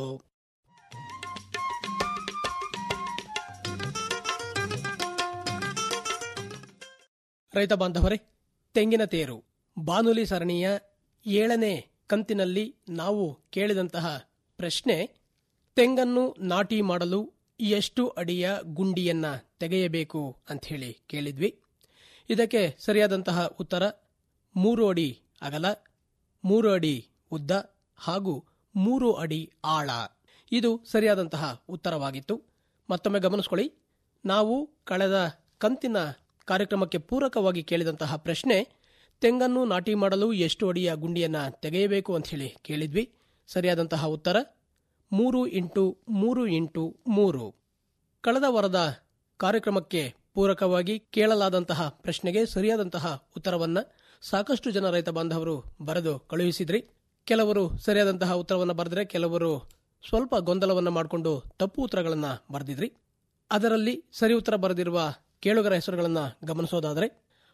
ರೈತ ಬಾಂಧವರೇ ತೆಂಗಿನ ತೇರು ಬಾನುಲಿ ಸರಣಿಯ ಏಳನೇ ಕಂತಿನಲ್ಲಿ ನಾವು ಕೇಳಿದಂತಹ ಪ್ರಶ್ನೆ ತೆಂಗನ್ನು ನಾಟಿ ಮಾಡಲು ಎಷ್ಟು ಅಡಿಯ ಗುಂಡಿಯನ್ನ ತೆಗೆಯಬೇಕು ಅಂತ ಹೇಳಿ ಕೇಳಿದ್ವಿ ಇದಕ್ಕೆ ಸರಿಯಾದಂತಹ ಉತ್ತರ ಮೂರು ಅಡಿ ಅಗಲ ಮೂರು ಅಡಿ ಉದ್ದ ಹಾಗೂ ಮೂರು ಅಡಿ ಆಳ ಇದು ಸರಿಯಾದಂತಹ ಉತ್ತರವಾಗಿತ್ತು ಮತ್ತೊಮ್ಮೆ ಗಮನಿಸ್ಕೊಳ್ಳಿ ನಾವು ಕಳೆದ ಕಂತಿನ ಕಾರ್ಯಕ್ರಮಕ್ಕೆ ಪೂರಕವಾಗಿ ಕೇಳಿದಂತಹ ಪ್ರಶ್ನೆ ತೆಂಗನ್ನು ನಾಟಿ ಮಾಡಲು ಎಷ್ಟು ಅಡಿಯ ಗುಂಡಿಯನ್ನ ತೆಗೆಯಬೇಕು ಅಂತ ಹೇಳಿ ಕೇಳಿದ್ವಿ ಸರಿಯಾದಂತಹ ಉತ್ತರ ಮೂರು ಇಂಟು ಮೂರು ಇಂಟು ಮೂರು ಕಳೆದ ವಾರದ ಕಾರ್ಯಕ್ರಮಕ್ಕೆ ಪೂರಕವಾಗಿ ಕೇಳಲಾದಂತಹ ಪ್ರಶ್ನೆಗೆ ಸರಿಯಾದಂತಹ ಉತ್ತರವನ್ನ ಸಾಕಷ್ಟು ಜನ ರೈತ ಬಾಂಧವರು ಬರೆದು ಕಳುಹಿಸಿದ್ರಿ ಕೆಲವರು ಸರಿಯಾದಂತಹ ಉತ್ತರವನ್ನು ಬರೆದರೆ ಕೆಲವರು ಸ್ವಲ್ಪ ಗೊಂದಲವನ್ನು ಮಾಡಿಕೊಂಡು ತಪ್ಪು ಉತ್ತರಗಳನ್ನು ಬರೆದಿದ್ರಿ ಅದರಲ್ಲಿ ಸರಿ ಉತ್ತರ ಬರೆದಿರುವ ಕೇಳುಗರ ಹೆಸರುಗಳನ್ನು ಗಮನಿಸೋದಾದರೆ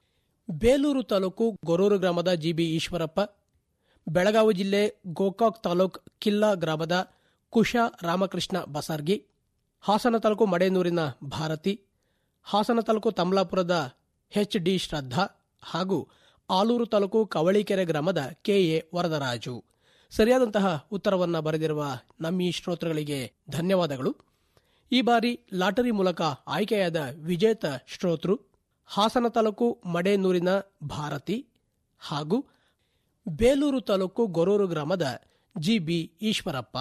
ಬೇಲೂರು ತಾಲೂಕು ಗೊರೂರು ಗ್ರಾಮದ ಜಿಬಿ ಈಶ್ವರಪ್ಪ ಬೆಳಗಾವಿ ಜಿಲ್ಲೆ ಗೋಕಾಕ್ ತಾಲೂಕ್ ಕಿಲ್ಲಾ ಗ್ರಾಮದ ಕುಶ ರಾಮಕೃಷ್ಣ ಬಸಾರ್ಗಿ ಹಾಸನ ತಾಲೂಕು ಮಡೇನೂರಿನ ಭಾರತಿ ಹಾಸನ ತಾಲೂಕು ತಮ್ಲಾಪುರದ ಎಚ್ ಡಿ ಶ್ರದ್ಧಾ ಹಾಗೂ ಆಲೂರು ತಾಲೂಕು ಕವಳಿಕೆರೆ ಗ್ರಾಮದ ಕೆಎ ವರದರಾಜು ಸರಿಯಾದಂತಹ ಉತ್ತರವನ್ನು ಬರೆದಿರುವ ನಮ್ಮ ಈ ಶ್ರೋತೃಗಳಿಗೆ ಧನ್ಯವಾದಗಳು ಈ ಬಾರಿ ಲಾಟರಿ ಮೂಲಕ ಆಯ್ಕೆಯಾದ ವಿಜೇತ ಶ್ರೋತೃ ಹಾಸನ ತಾಲೂಕು ಮಡೇನೂರಿನ ಭಾರತಿ ಹಾಗೂ ಬೇಲೂರು ತಾಲೂಕು ಗೊರೂರು ಗ್ರಾಮದ ಜಿಬಿ ಈಶ್ವರಪ್ಪ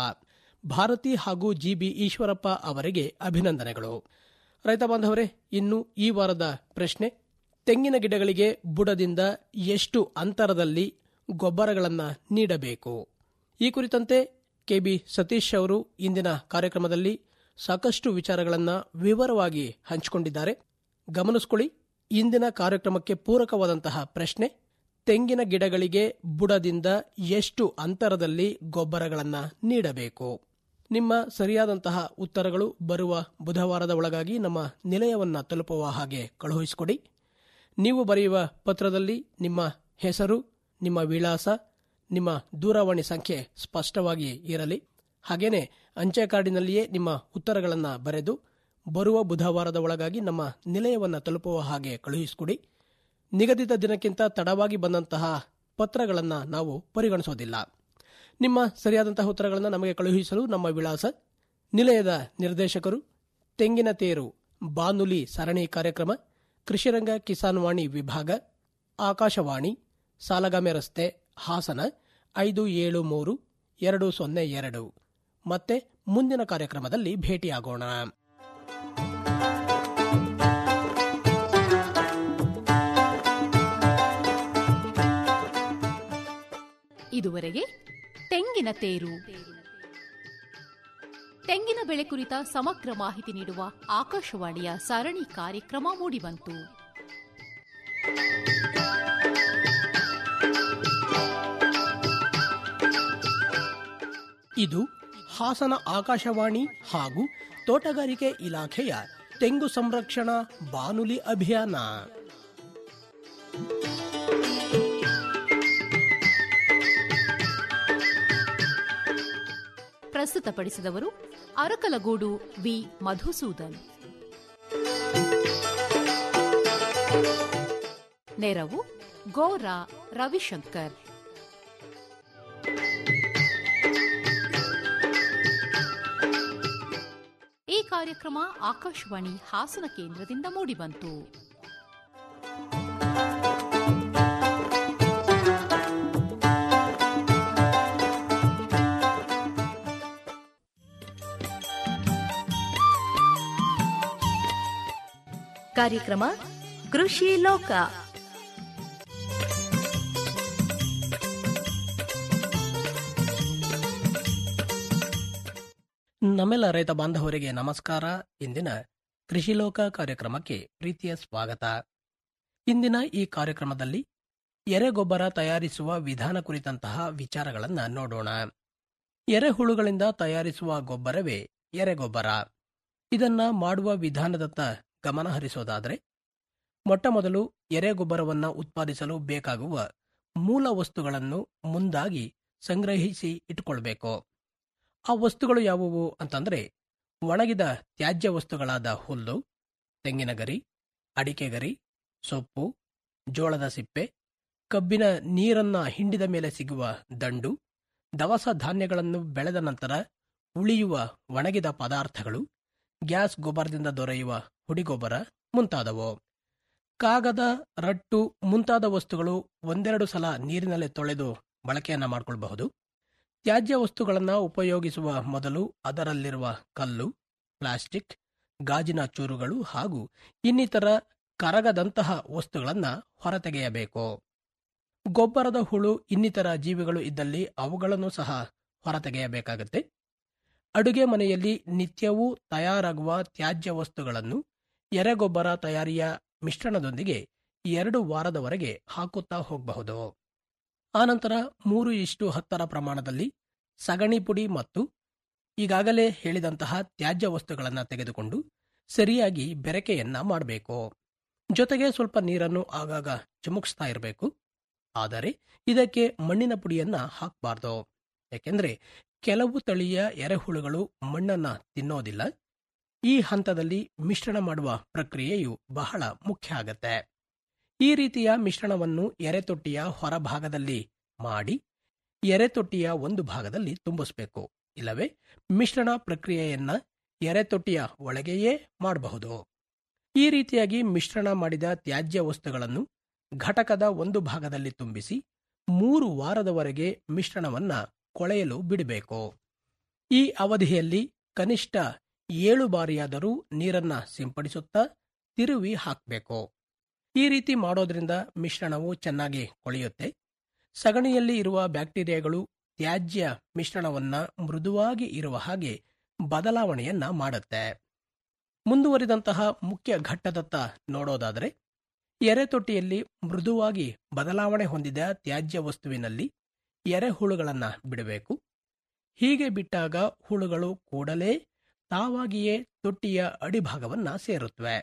ಭಾರತಿ ಹಾಗೂ ಜಿಬಿ ಈಶ್ವರಪ್ಪ ಅವರಿಗೆ ಅಭಿನಂದನೆಗಳು ರೈತ ಬಾಂಧವರೇ ಇನ್ನು ಈ ವಾರದ ಪ್ರಶ್ನೆ ತೆಂಗಿನ ಗಿಡಗಳಿಗೆ ಬುಡದಿಂದ ಎಷ್ಟು ಅಂತರದಲ್ಲಿ ಗೊಬ್ಬರಗಳನ್ನು ನೀಡಬೇಕು ಈ ಕುರಿತಂತೆ ಕೆಬಿ ಸತೀಶ್ ಅವರು ಇಂದಿನ ಕಾರ್ಯಕ್ರಮದಲ್ಲಿ ಸಾಕಷ್ಟು ವಿಚಾರಗಳನ್ನು ವಿವರವಾಗಿ ಹಂಚಿಕೊಂಡಿದ್ದಾರೆ ಗಮನಿಸಿಕೊಳ್ಳಿ ಇಂದಿನ ಕಾರ್ಯಕ್ರಮಕ್ಕೆ ಪೂರಕವಾದಂತಹ ಪ್ರಶ್ನೆ ತೆಂಗಿನ ಗಿಡಗಳಿಗೆ ಬುಡದಿಂದ ಎಷ್ಟು ಅಂತರದಲ್ಲಿ ಗೊಬ್ಬರಗಳನ್ನು ನೀಡಬೇಕು ನಿಮ್ಮ ಸರಿಯಾದಂತಹ ಉತ್ತರಗಳು ಬರುವ ಬುಧವಾರದ ಒಳಗಾಗಿ ನಮ್ಮ ನಿಲಯವನ್ನ ತಲುಪುವ ಹಾಗೆ ಕಳುಹಿಸಿಕೊಡಿ ನೀವು ಬರೆಯುವ ಪತ್ರದಲ್ಲಿ ನಿಮ್ಮ ಹೆಸರು ನಿಮ್ಮ ವಿಳಾಸ ನಿಮ್ಮ ದೂರವಾಣಿ ಸಂಖ್ಯೆ ಸ್ಪಷ್ಟವಾಗಿ ಇರಲಿ ಹಾಗೇನೆ ಅಂಚೆ ಕಾರ್ಡಿನಲ್ಲಿಯೇ ನಿಮ್ಮ ಉತ್ತರಗಳನ್ನು ಬರೆದು ಬರುವ ಬುಧವಾರದ ಒಳಗಾಗಿ ನಮ್ಮ ನಿಲಯವನ್ನು ತಲುಪುವ ಹಾಗೆ ಕಳುಹಿಸಿಕೊಡಿ ನಿಗದಿತ ದಿನಕ್ಕಿಂತ ತಡವಾಗಿ ಬಂದಂತಹ ಪತ್ರಗಳನ್ನು ನಾವು ಪರಿಗಣಿಸೋದಿಲ್ಲ ನಿಮ್ಮ ಸರಿಯಾದಂತಹ ಉತ್ತರಗಳನ್ನು ನಮಗೆ ಕಳುಹಿಸಲು ನಮ್ಮ ವಿಳಾಸ ನಿಲಯದ ನಿರ್ದೇಶಕರು ತೆಂಗಿನ ತೇರು ಬಾನುಲಿ ಸರಣಿ ಕಾರ್ಯಕ್ರಮ ಕೃಷಿರಂಗ ಕಿಸಾನ್ ವಾಣಿ ವಿಭಾಗ ಆಕಾಶವಾಣಿ ಸಾಲಗಾಮೆ ರಸ್ತೆ ಹಾಸನ ಐದು ಏಳು ಮೂರು ಎರಡು ಸೊನ್ನೆ ಎರಡು ಮತ್ತೆ ಮುಂದಿನ ಕಾರ್ಯಕ್ರಮದಲ್ಲಿ ಭೇಟಿಯಾಗೋಣ ಇದುವರೆಗೆ ತೆಂಗಿನ ತೇರು ತೆಂಗಿನ ಬೆಳೆ ಕುರಿತ ಸಮಗ್ರ ಮಾಹಿತಿ ನೀಡುವ ಆಕಾಶವಾಣಿಯ ಸರಣಿ ಕಾರ್ಯಕ್ರಮ ಮೂಡಿಬಂತು ಇದು ಹಾಸನ ಆಕಾಶವಾಣಿ ಹಾಗೂ ತೋಟಗಾರಿಕೆ ಇಲಾಖೆಯ ತೆಂಗು ಸಂರಕ್ಷಣಾ ಬಾನುಲಿ ಅಭಿಯಾನ ಪ್ರಸ್ತುತಪಡಿಸಿದವರು ಅರಕಲಗೂಡು ವಿ ಮಧುಸೂದನ್ ನೆರವು ಗೋರಾ ರವಿಶಂಕರ್ ಈ ಕಾರ್ಯಕ್ರಮ ಆಕಾಶವಾಣಿ ಹಾಸನ ಕೇಂದ್ರದಿಂದ ಮೂಡಿಬಂತು ಕಾರ್ಯಕ್ರಮ ಕೃಷಿ ಲೋಕ ನಮ್ಮೆಲ್ಲ ರೈತ ಬಾಂಧವರಿಗೆ ನಮಸ್ಕಾರ ಇಂದಿನ ಕೃಷಿ ಲೋಕ ಕಾರ್ಯಕ್ರಮಕ್ಕೆ ಪ್ರೀತಿಯ ಸ್ವಾಗತ ಇಂದಿನ ಈ ಕಾರ್ಯಕ್ರಮದಲ್ಲಿ ಎರೆಗೊಬ್ಬರ ತಯಾರಿಸುವ ವಿಧಾನ ಕುರಿತಂತಹ ವಿಚಾರಗಳನ್ನ ನೋಡೋಣ ಎರೆಹುಳುಗಳಿಂದ ತಯಾರಿಸುವ ಗೊಬ್ಬರವೇ ಎರೆಗೊಬ್ಬರ ಇದನ್ನ ಮಾಡುವ ವಿಧಾನದತ್ತ ಗಮನ ಹರಿಸೋದಾದರೆ ಮೊಟ್ಟಮೊದಲು ಎರೆಗೊಬ್ಬರವನ್ನ ಉತ್ಪಾದಿಸಲು ಬೇಕಾಗುವ ಮೂಲ ವಸ್ತುಗಳನ್ನು ಮುಂದಾಗಿ ಸಂಗ್ರಹಿಸಿ ಇಟ್ಟುಕೊಳ್ಬೇಕು ಆ ವಸ್ತುಗಳು ಯಾವುವು ಅಂತಂದ್ರೆ ಒಣಗಿದ ತ್ಯಾಜ್ಯ ವಸ್ತುಗಳಾದ ಹುಲ್ಲು ತೆಂಗಿನ ಗರಿ ಅಡಿಕೆ ಗರಿ ಸೊಪ್ಪು ಜೋಳದ ಸಿಪ್ಪೆ ಕಬ್ಬಿನ ನೀರನ್ನ ಹಿಂಡಿದ ಮೇಲೆ ಸಿಗುವ ದಂಡು ದವಸ ಧಾನ್ಯಗಳನ್ನು ಬೆಳೆದ ನಂತರ ಉಳಿಯುವ ಒಣಗಿದ ಪದಾರ್ಥಗಳು ಗ್ಯಾಸ್ ಗೊಬ್ಬರದಿಂದ ದೊರೆಯುವ ಹುಡಿಗೊಬ್ಬರ ಮುಂತಾದವು ಕಾಗದ ರಟ್ಟು ಮುಂತಾದ ವಸ್ತುಗಳು ಒಂದೆರಡು ಸಲ ನೀರಿನಲ್ಲಿ ತೊಳೆದು ಬಳಕೆಯನ್ನ ಮಾಡಿಕೊಳ್ಳಬಹುದು ತ್ಯಾಜ್ಯ ವಸ್ತುಗಳನ್ನು ಉಪಯೋಗಿಸುವ ಮೊದಲು ಅದರಲ್ಲಿರುವ ಕಲ್ಲು ಪ್ಲಾಸ್ಟಿಕ್ ಗಾಜಿನ ಚೂರುಗಳು ಹಾಗೂ ಇನ್ನಿತರ ಕರಗದಂತಹ ವಸ್ತುಗಳನ್ನು ಹೊರತೆಗೆಯಬೇಕು ಗೊಬ್ಬರದ ಹುಳು ಇನ್ನಿತರ ಜೀವಿಗಳು ಇದ್ದಲ್ಲಿ ಅವುಗಳನ್ನು ಸಹ ಹೊರತೆಗೆಯಬೇಕಾಗುತ್ತೆ ಅಡುಗೆ ಮನೆಯಲ್ಲಿ ನಿತ್ಯವೂ ತಯಾರಾಗುವ ತ್ಯಾಜ್ಯ ವಸ್ತುಗಳನ್ನು ಎರೆಗೊಬ್ಬರ ತಯಾರಿಯ ಮಿಶ್ರಣದೊಂದಿಗೆ ಎರಡು ವಾರದವರೆಗೆ ಹಾಕುತ್ತಾ ಹೋಗಬಹುದು ಆನಂತರ ಮೂರು ಇಷ್ಟು ಹತ್ತರ ಪ್ರಮಾಣದಲ್ಲಿ ಸಗಣಿ ಪುಡಿ ಮತ್ತು ಈಗಾಗಲೇ ಹೇಳಿದಂತಹ ತ್ಯಾಜ್ಯ ವಸ್ತುಗಳನ್ನು ತೆಗೆದುಕೊಂಡು ಸರಿಯಾಗಿ ಬೆರಕೆಯನ್ನ ಮಾಡಬೇಕು ಜೊತೆಗೆ ಸ್ವಲ್ಪ ನೀರನ್ನು ಆಗಾಗ ಚಿಮುಕ್ಸ್ತಾ ಇರಬೇಕು ಆದರೆ ಇದಕ್ಕೆ ಮಣ್ಣಿನ ಪುಡಿಯನ್ನ ಹಾಕಬಾರ್ದು ಯಾಕೆಂದ್ರೆ ಕೆಲವು ತಳಿಯ ಎರೆಹುಳುಗಳು ಮಣ್ಣನ್ನ ತಿನ್ನೋದಿಲ್ಲ ಈ ಹಂತದಲ್ಲಿ ಮಿಶ್ರಣ ಮಾಡುವ ಪ್ರಕ್ರಿಯೆಯು ಬಹಳ ಮುಖ್ಯ ಆಗತ್ತೆ ಈ ರೀತಿಯ ಮಿಶ್ರಣವನ್ನು ಎರೆತೊಟ್ಟಿಯ ಹೊರಭಾಗದಲ್ಲಿ ಮಾಡಿ ಎರೆತೊಟ್ಟಿಯ ಒಂದು ಭಾಗದಲ್ಲಿ ತುಂಬಿಸಬೇಕು ಇಲ್ಲವೇ ಮಿಶ್ರಣ ಪ್ರಕ್ರಿಯೆಯನ್ನ ಎರೆತೊಟ್ಟಿಯ ಒಳಗೆಯೇ ಮಾಡಬಹುದು ಈ ರೀತಿಯಾಗಿ ಮಿಶ್ರಣ ಮಾಡಿದ ತ್ಯಾಜ್ಯ ವಸ್ತುಗಳನ್ನು ಘಟಕದ ಒಂದು ಭಾಗದಲ್ಲಿ ತುಂಬಿಸಿ ಮೂರು ವಾರದವರೆಗೆ ಮಿಶ್ರಣವನ್ನ ಕೊಳೆಯಲು ಬಿಡಬೇಕು ಈ ಅವಧಿಯಲ್ಲಿ ಕನಿಷ್ಠ ಏಳು ಬಾರಿಯಾದರೂ ನೀರನ್ನ ಸಿಂಪಡಿಸುತ್ತಾ ತಿರುವಿ ಹಾಕಬೇಕು ಈ ರೀತಿ ಮಾಡೋದ್ರಿಂದ ಮಿಶ್ರಣವು ಚೆನ್ನಾಗಿ ಕೊಳೆಯುತ್ತೆ ಸಗಣಿಯಲ್ಲಿ ಇರುವ ಬ್ಯಾಕ್ಟೀರಿಯಾಗಳು ತ್ಯಾಜ್ಯ ಮಿಶ್ರಣವನ್ನ ಮೃದುವಾಗಿ ಇರುವ ಹಾಗೆ ಬದಲಾವಣೆಯನ್ನ ಮಾಡುತ್ತೆ ಮುಂದುವರಿದಂತಹ ಮುಖ್ಯ ಘಟ್ಟದತ್ತ ನೋಡೋದಾದರೆ ಎರೆತೊಟ್ಟಿಯಲ್ಲಿ ಮೃದುವಾಗಿ ಬದಲಾವಣೆ ಹೊಂದಿದ ತ್ಯಾಜ್ಯ ವಸ್ತುವಿನಲ್ಲಿ ಎರೆಹುಳುಗಳನ್ನ ಬಿಡಬೇಕು ಹೀಗೆ ಬಿಟ್ಟಾಗ ಹುಳುಗಳು ಕೂಡಲೇ ತಾವಾಗಿಯೇ ತೊಟ್ಟಿಯ ಅಡಿಭಾಗವನ್ನ ಸೇರುತ್ತವೆ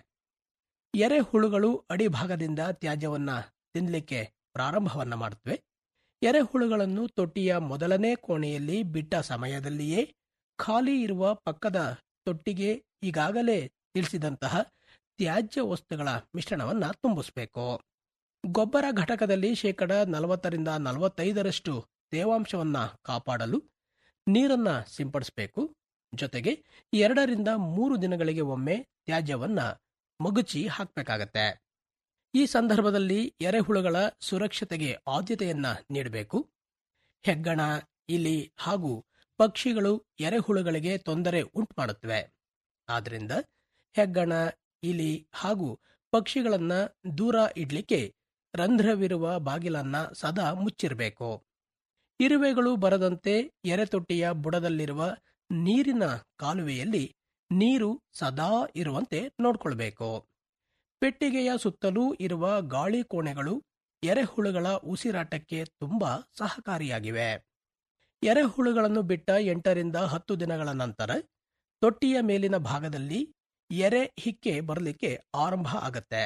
ಎರೆಹುಳುಗಳು ಅಡಿಭಾಗದಿಂದ ತ್ಯಾಜ್ಯವನ್ನ ತಿನ್ನಲಿಕ್ಕೆ ಪ್ರಾರಂಭವನ್ನ ಮಾಡುತ್ತವೆ ಎರೆಹುಳುಗಳನ್ನು ತೊಟ್ಟಿಯ ಮೊದಲನೇ ಕೋಣೆಯಲ್ಲಿ ಬಿಟ್ಟ ಸಮಯದಲ್ಲಿಯೇ ಖಾಲಿ ಇರುವ ಪಕ್ಕದ ತೊಟ್ಟಿಗೆ ಈಗಾಗಲೇ ತಿಳಿಸಿದಂತಹ ತ್ಯಾಜ್ಯ ವಸ್ತುಗಳ ಮಿಶ್ರಣವನ್ನ ತುಂಬಿಸಬೇಕು ಗೊಬ್ಬರ ಘಟಕದಲ್ಲಿ ಶೇಕಡ ನಲವತ್ತರಿಂದ ನಲವತ್ತೈದರಷ್ಟು ತೇವಾಂಶವನ್ನ ಕಾಪಾಡಲು ನೀರನ್ನ ಸಿಂಪಡಿಸಬೇಕು ಜೊತೆಗೆ ಎರಡರಿಂದ ಮೂರು ದಿನಗಳಿಗೆ ಒಮ್ಮೆ ತ್ಯಾಜ್ಯವನ್ನ ಮಗುಚಿ ಹಾಕಬೇಕಾಗತ್ತೆ ಈ ಸಂದರ್ಭದಲ್ಲಿ ಎರೆಹುಳುಗಳ ಸುರಕ್ಷತೆಗೆ ಆದ್ಯತೆಯನ್ನ ನೀಡಬೇಕು ಹೆಗ್ಗಣ ಇಲಿ ಹಾಗೂ ಪಕ್ಷಿಗಳು ಎರೆಹುಳುಗಳಿಗೆ ತೊಂದರೆ ಉಂಟು ಮಾಡುತ್ತವೆ ಆದ್ರಿಂದ ಹೆಗ್ಗಣ ಇಲಿ ಹಾಗೂ ಪಕ್ಷಿಗಳನ್ನ ದೂರ ಇಡ್ಲಿಕ್ಕೆ ರಂಧ್ರವಿರುವ ಬಾಗಿಲನ್ನ ಸದಾ ಮುಚ್ಚಿರಬೇಕು ಇರುವೆಗಳು ಬರದಂತೆ ಎರೆತೊಟ್ಟಿಯ ಬುಡದಲ್ಲಿರುವ ನೀರಿನ ಕಾಲುವೆಯಲ್ಲಿ ನೀರು ಸದಾ ಇರುವಂತೆ ನೋಡ್ಕೊಳ್ಬೇಕು ಪೆಟ್ಟಿಗೆಯ ಸುತ್ತಲೂ ಇರುವ ಗಾಳಿ ಕೋಣೆಗಳು ಎರೆಹುಳುಗಳ ಉಸಿರಾಟಕ್ಕೆ ತುಂಬಾ ಸಹಕಾರಿಯಾಗಿವೆ ಎರೆಹುಳುಗಳನ್ನು ಬಿಟ್ಟ ಎಂಟರಿಂದ ಹತ್ತು ದಿನಗಳ ನಂತರ ತೊಟ್ಟಿಯ ಮೇಲಿನ ಭಾಗದಲ್ಲಿ ಎರೆ ಹಿಕ್ಕೆ ಬರಲಿಕ್ಕೆ ಆರಂಭ ಆಗತ್ತೆ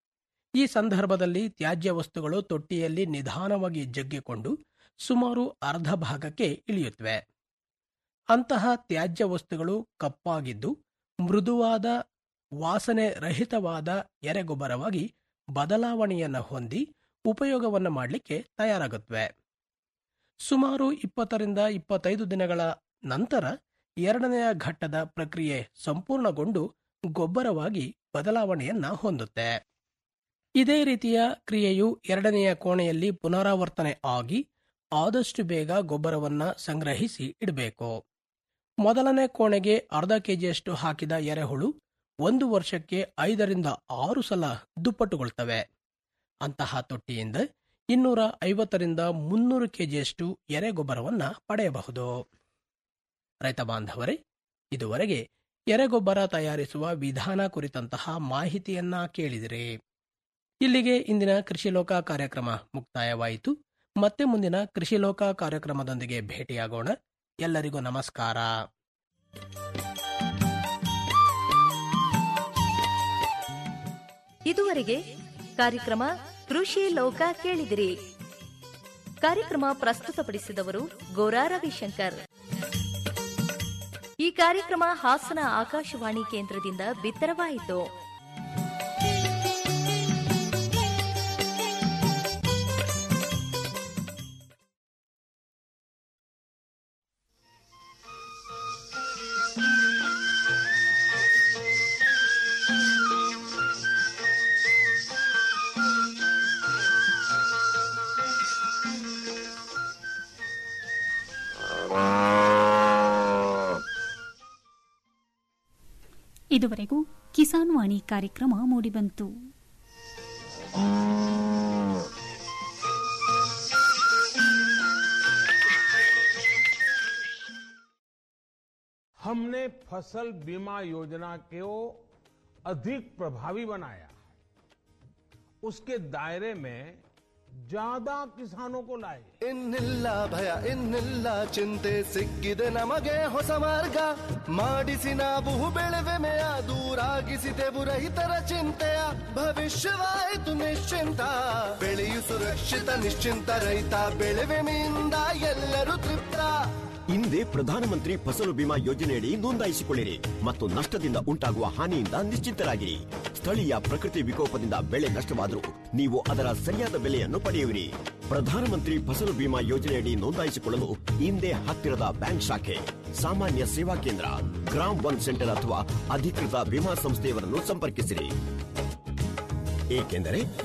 ಈ ಸಂದರ್ಭದಲ್ಲಿ ತ್ಯಾಜ್ಯ ವಸ್ತುಗಳು ತೊಟ್ಟಿಯಲ್ಲಿ ನಿಧಾನವಾಗಿ ಜಗ್ಗಿಕೊಂಡು ಸುಮಾರು ಅರ್ಧ ಭಾಗಕ್ಕೆ ಇಳಿಯುತ್ತವೆ ಅಂತಹ ತ್ಯಾಜ್ಯ ವಸ್ತುಗಳು ಕಪ್ಪಾಗಿದ್ದು ಮೃದುವಾದ ವಾಸನೆ ರಹಿತವಾದ ಎರೆಗೊಬ್ಬರವಾಗಿ ಬದಲಾವಣೆಯನ್ನ ಹೊಂದಿ ಉಪಯೋಗವನ್ನ ಮಾಡಲಿಕ್ಕೆ ತಯಾರಾಗುತ್ತವೆ ಸುಮಾರು ಇಪ್ಪತ್ತರಿಂದ ಇಪ್ಪತ್ತೈದು ದಿನಗಳ ನಂತರ ಎರಡನೆಯ ಘಟ್ಟದ ಪ್ರಕ್ರಿಯೆ ಸಂಪೂರ್ಣಗೊಂಡು ಗೊಬ್ಬರವಾಗಿ ಬದಲಾವಣೆಯನ್ನ ಹೊಂದುತ್ತೆ ಇದೇ ರೀತಿಯ ಕ್ರಿಯೆಯು ಎರಡನೆಯ ಕೋಣೆಯಲ್ಲಿ ಪುನರಾವರ್ತನೆ ಆಗಿ ಆದಷ್ಟು ಬೇಗ ಗೊಬ್ಬರವನ್ನ ಸಂಗ್ರಹಿಸಿ ಇಡಬೇಕು ಮೊದಲನೇ ಕೋಣೆಗೆ ಅರ್ಧ ಕೆಜಿಯಷ್ಟು ಹಾಕಿದ ಎರೆಹುಳು ಒಂದು ವರ್ಷಕ್ಕೆ ಐದರಿಂದ ಆರು ಸಲ ದುಪ್ಪಟ್ಟುಗೊಳ್ತವೆ ಅಂತಹ ತೊಟ್ಟಿಯಿಂದ ಇನ್ನೂರ ಐವತ್ತರಿಂದ ಮುನ್ನೂರು ಕೆಜಿಯಷ್ಟು ಎರೆಗೊಬ್ಬರವನ್ನ ಪಡೆಯಬಹುದು ರೈತ ಬಾಂಧವರೇ ಇದುವರೆಗೆ ಎರೆಗೊಬ್ಬರ ತಯಾರಿಸುವ ವಿಧಾನ ಕುರಿತಂತಹ ಮಾಹಿತಿಯನ್ನ ಕೇಳಿದಿರಿ ಇಲ್ಲಿಗೆ ಇಂದಿನ ಕೃಷಿ ಲೋಕ ಕಾರ್ಯಕ್ರಮ ಮುಕ್ತಾಯವಾಯಿತು ಮತ್ತೆ ಮುಂದಿನ ಕೃಷಿ ಲೋಕ ಕಾರ್ಯಕ್ರಮದೊಂದಿಗೆ ಭೇಟಿಯಾಗೋಣ ಎಲ್ಲರಿಗೂ ನಮಸ್ಕಾರ ಇದುವರೆಗೆ ಕಾರ್ಯಕ್ರಮ ಕೃಷಿ ಲೋಕ ಕೇಳಿದಿರಿ ಕಾರ್ಯಕ್ರಮ ಪ್ರಸ್ತುತಪಡಿಸಿದವರು ಗೋರಾ ರವಿಶಂಕರ್ ಈ ಕಾರ್ಯಕ್ರಮ ಹಾಸನ ಆಕಾಶವಾಣಿ ಕೇಂದ್ರದಿಂದ ಬಿತ್ತರವಾಯಿತು ಇದುವರೆಗೂ ಕಿಸಾನ್ ವಾಣಿ ಕಾರ್ಯಕ್ರಮ ಮೂಡಿಬಂತು हमने फसल बीमा योजना को अधिक प्रभावी बनाया उसके दायरे में ज्यादा किसानों को लाए ಇನ್ನಿಲ್ಲ ಭಯ ಇನ್ನಿಲ್ಲ ಚಿಂತೆ ಸಿಕ್ಕಿದೆ ನಮಗೆ ಹೊಸ ಮಾರ್ಗ ಮಾಡಿಸಿ ನಾವು ಬೆಳೆವೆಮೆಯ ದೂರಾಗಿಸಿದೆವು ರೈತರ ಚಿಂತೆಯ ಭವಿಷ್ಯವಾಯಿತು ನಿಶ್ಚಿಂತ ಬೆಳೆಯು ಸುರಕ್ಷಿತ ನಿಶ್ಚಿಂತ ರೈತ ಬೆಳೆವೆಮೆಯಿಂದ ಎಲ್ಲರೂ ತೃಪ್ತ ಹಿಂದೆ ಪ್ರಧಾನಮಂತ್ರಿ ಫಸಲು ಬಿಮಾ ಯೋಜನೆಯಡಿ ನೋಂದಾಯಿಸಿಕೊಳ್ಳಿರಿ ಮತ್ತು ನಷ್ಟದಿಂದ ಉಂಟಾಗುವ ಹಾನಿಯಿಂದ ನಿಶ್ಚಿಂತರಾಗಿರಿ ಸ್ಥಳೀಯ ಪ್ರಕೃತಿ ವಿಕೋಪದಿಂದ ಬೆಳೆ ನಷ್ಟವಾದರೂ ನೀವು ಅದರ ಸರಿಯಾದ ಬೆಲೆಯನ್ನು ಪಡೆಯುವಿರಿ ಪ್ರಧಾನಮಂತ್ರಿ ಫಸಲು ಬಿಮಾ ಯೋಜನೆಯಡಿ ನೋಂದಾಯಿಸಿಕೊಳ್ಳಲು ಹಿಂದೆ ಹತ್ತಿರದ ಬ್ಯಾಂಕ್ ಶಾಖೆ ಸಾಮಾನ್ಯ ಸೇವಾ ಕೇಂದ್ರ ಗ್ರಾಮ್ ಒನ್ ಸೆಂಟರ್ ಅಥವಾ ಅಧಿಕೃತ ವಿಮಾ ಸಂಸ್ಥೆಯವರನ್ನು ಸಂಪರ್ಕಿಸಿರಿ ಏಕೆಂದರೆ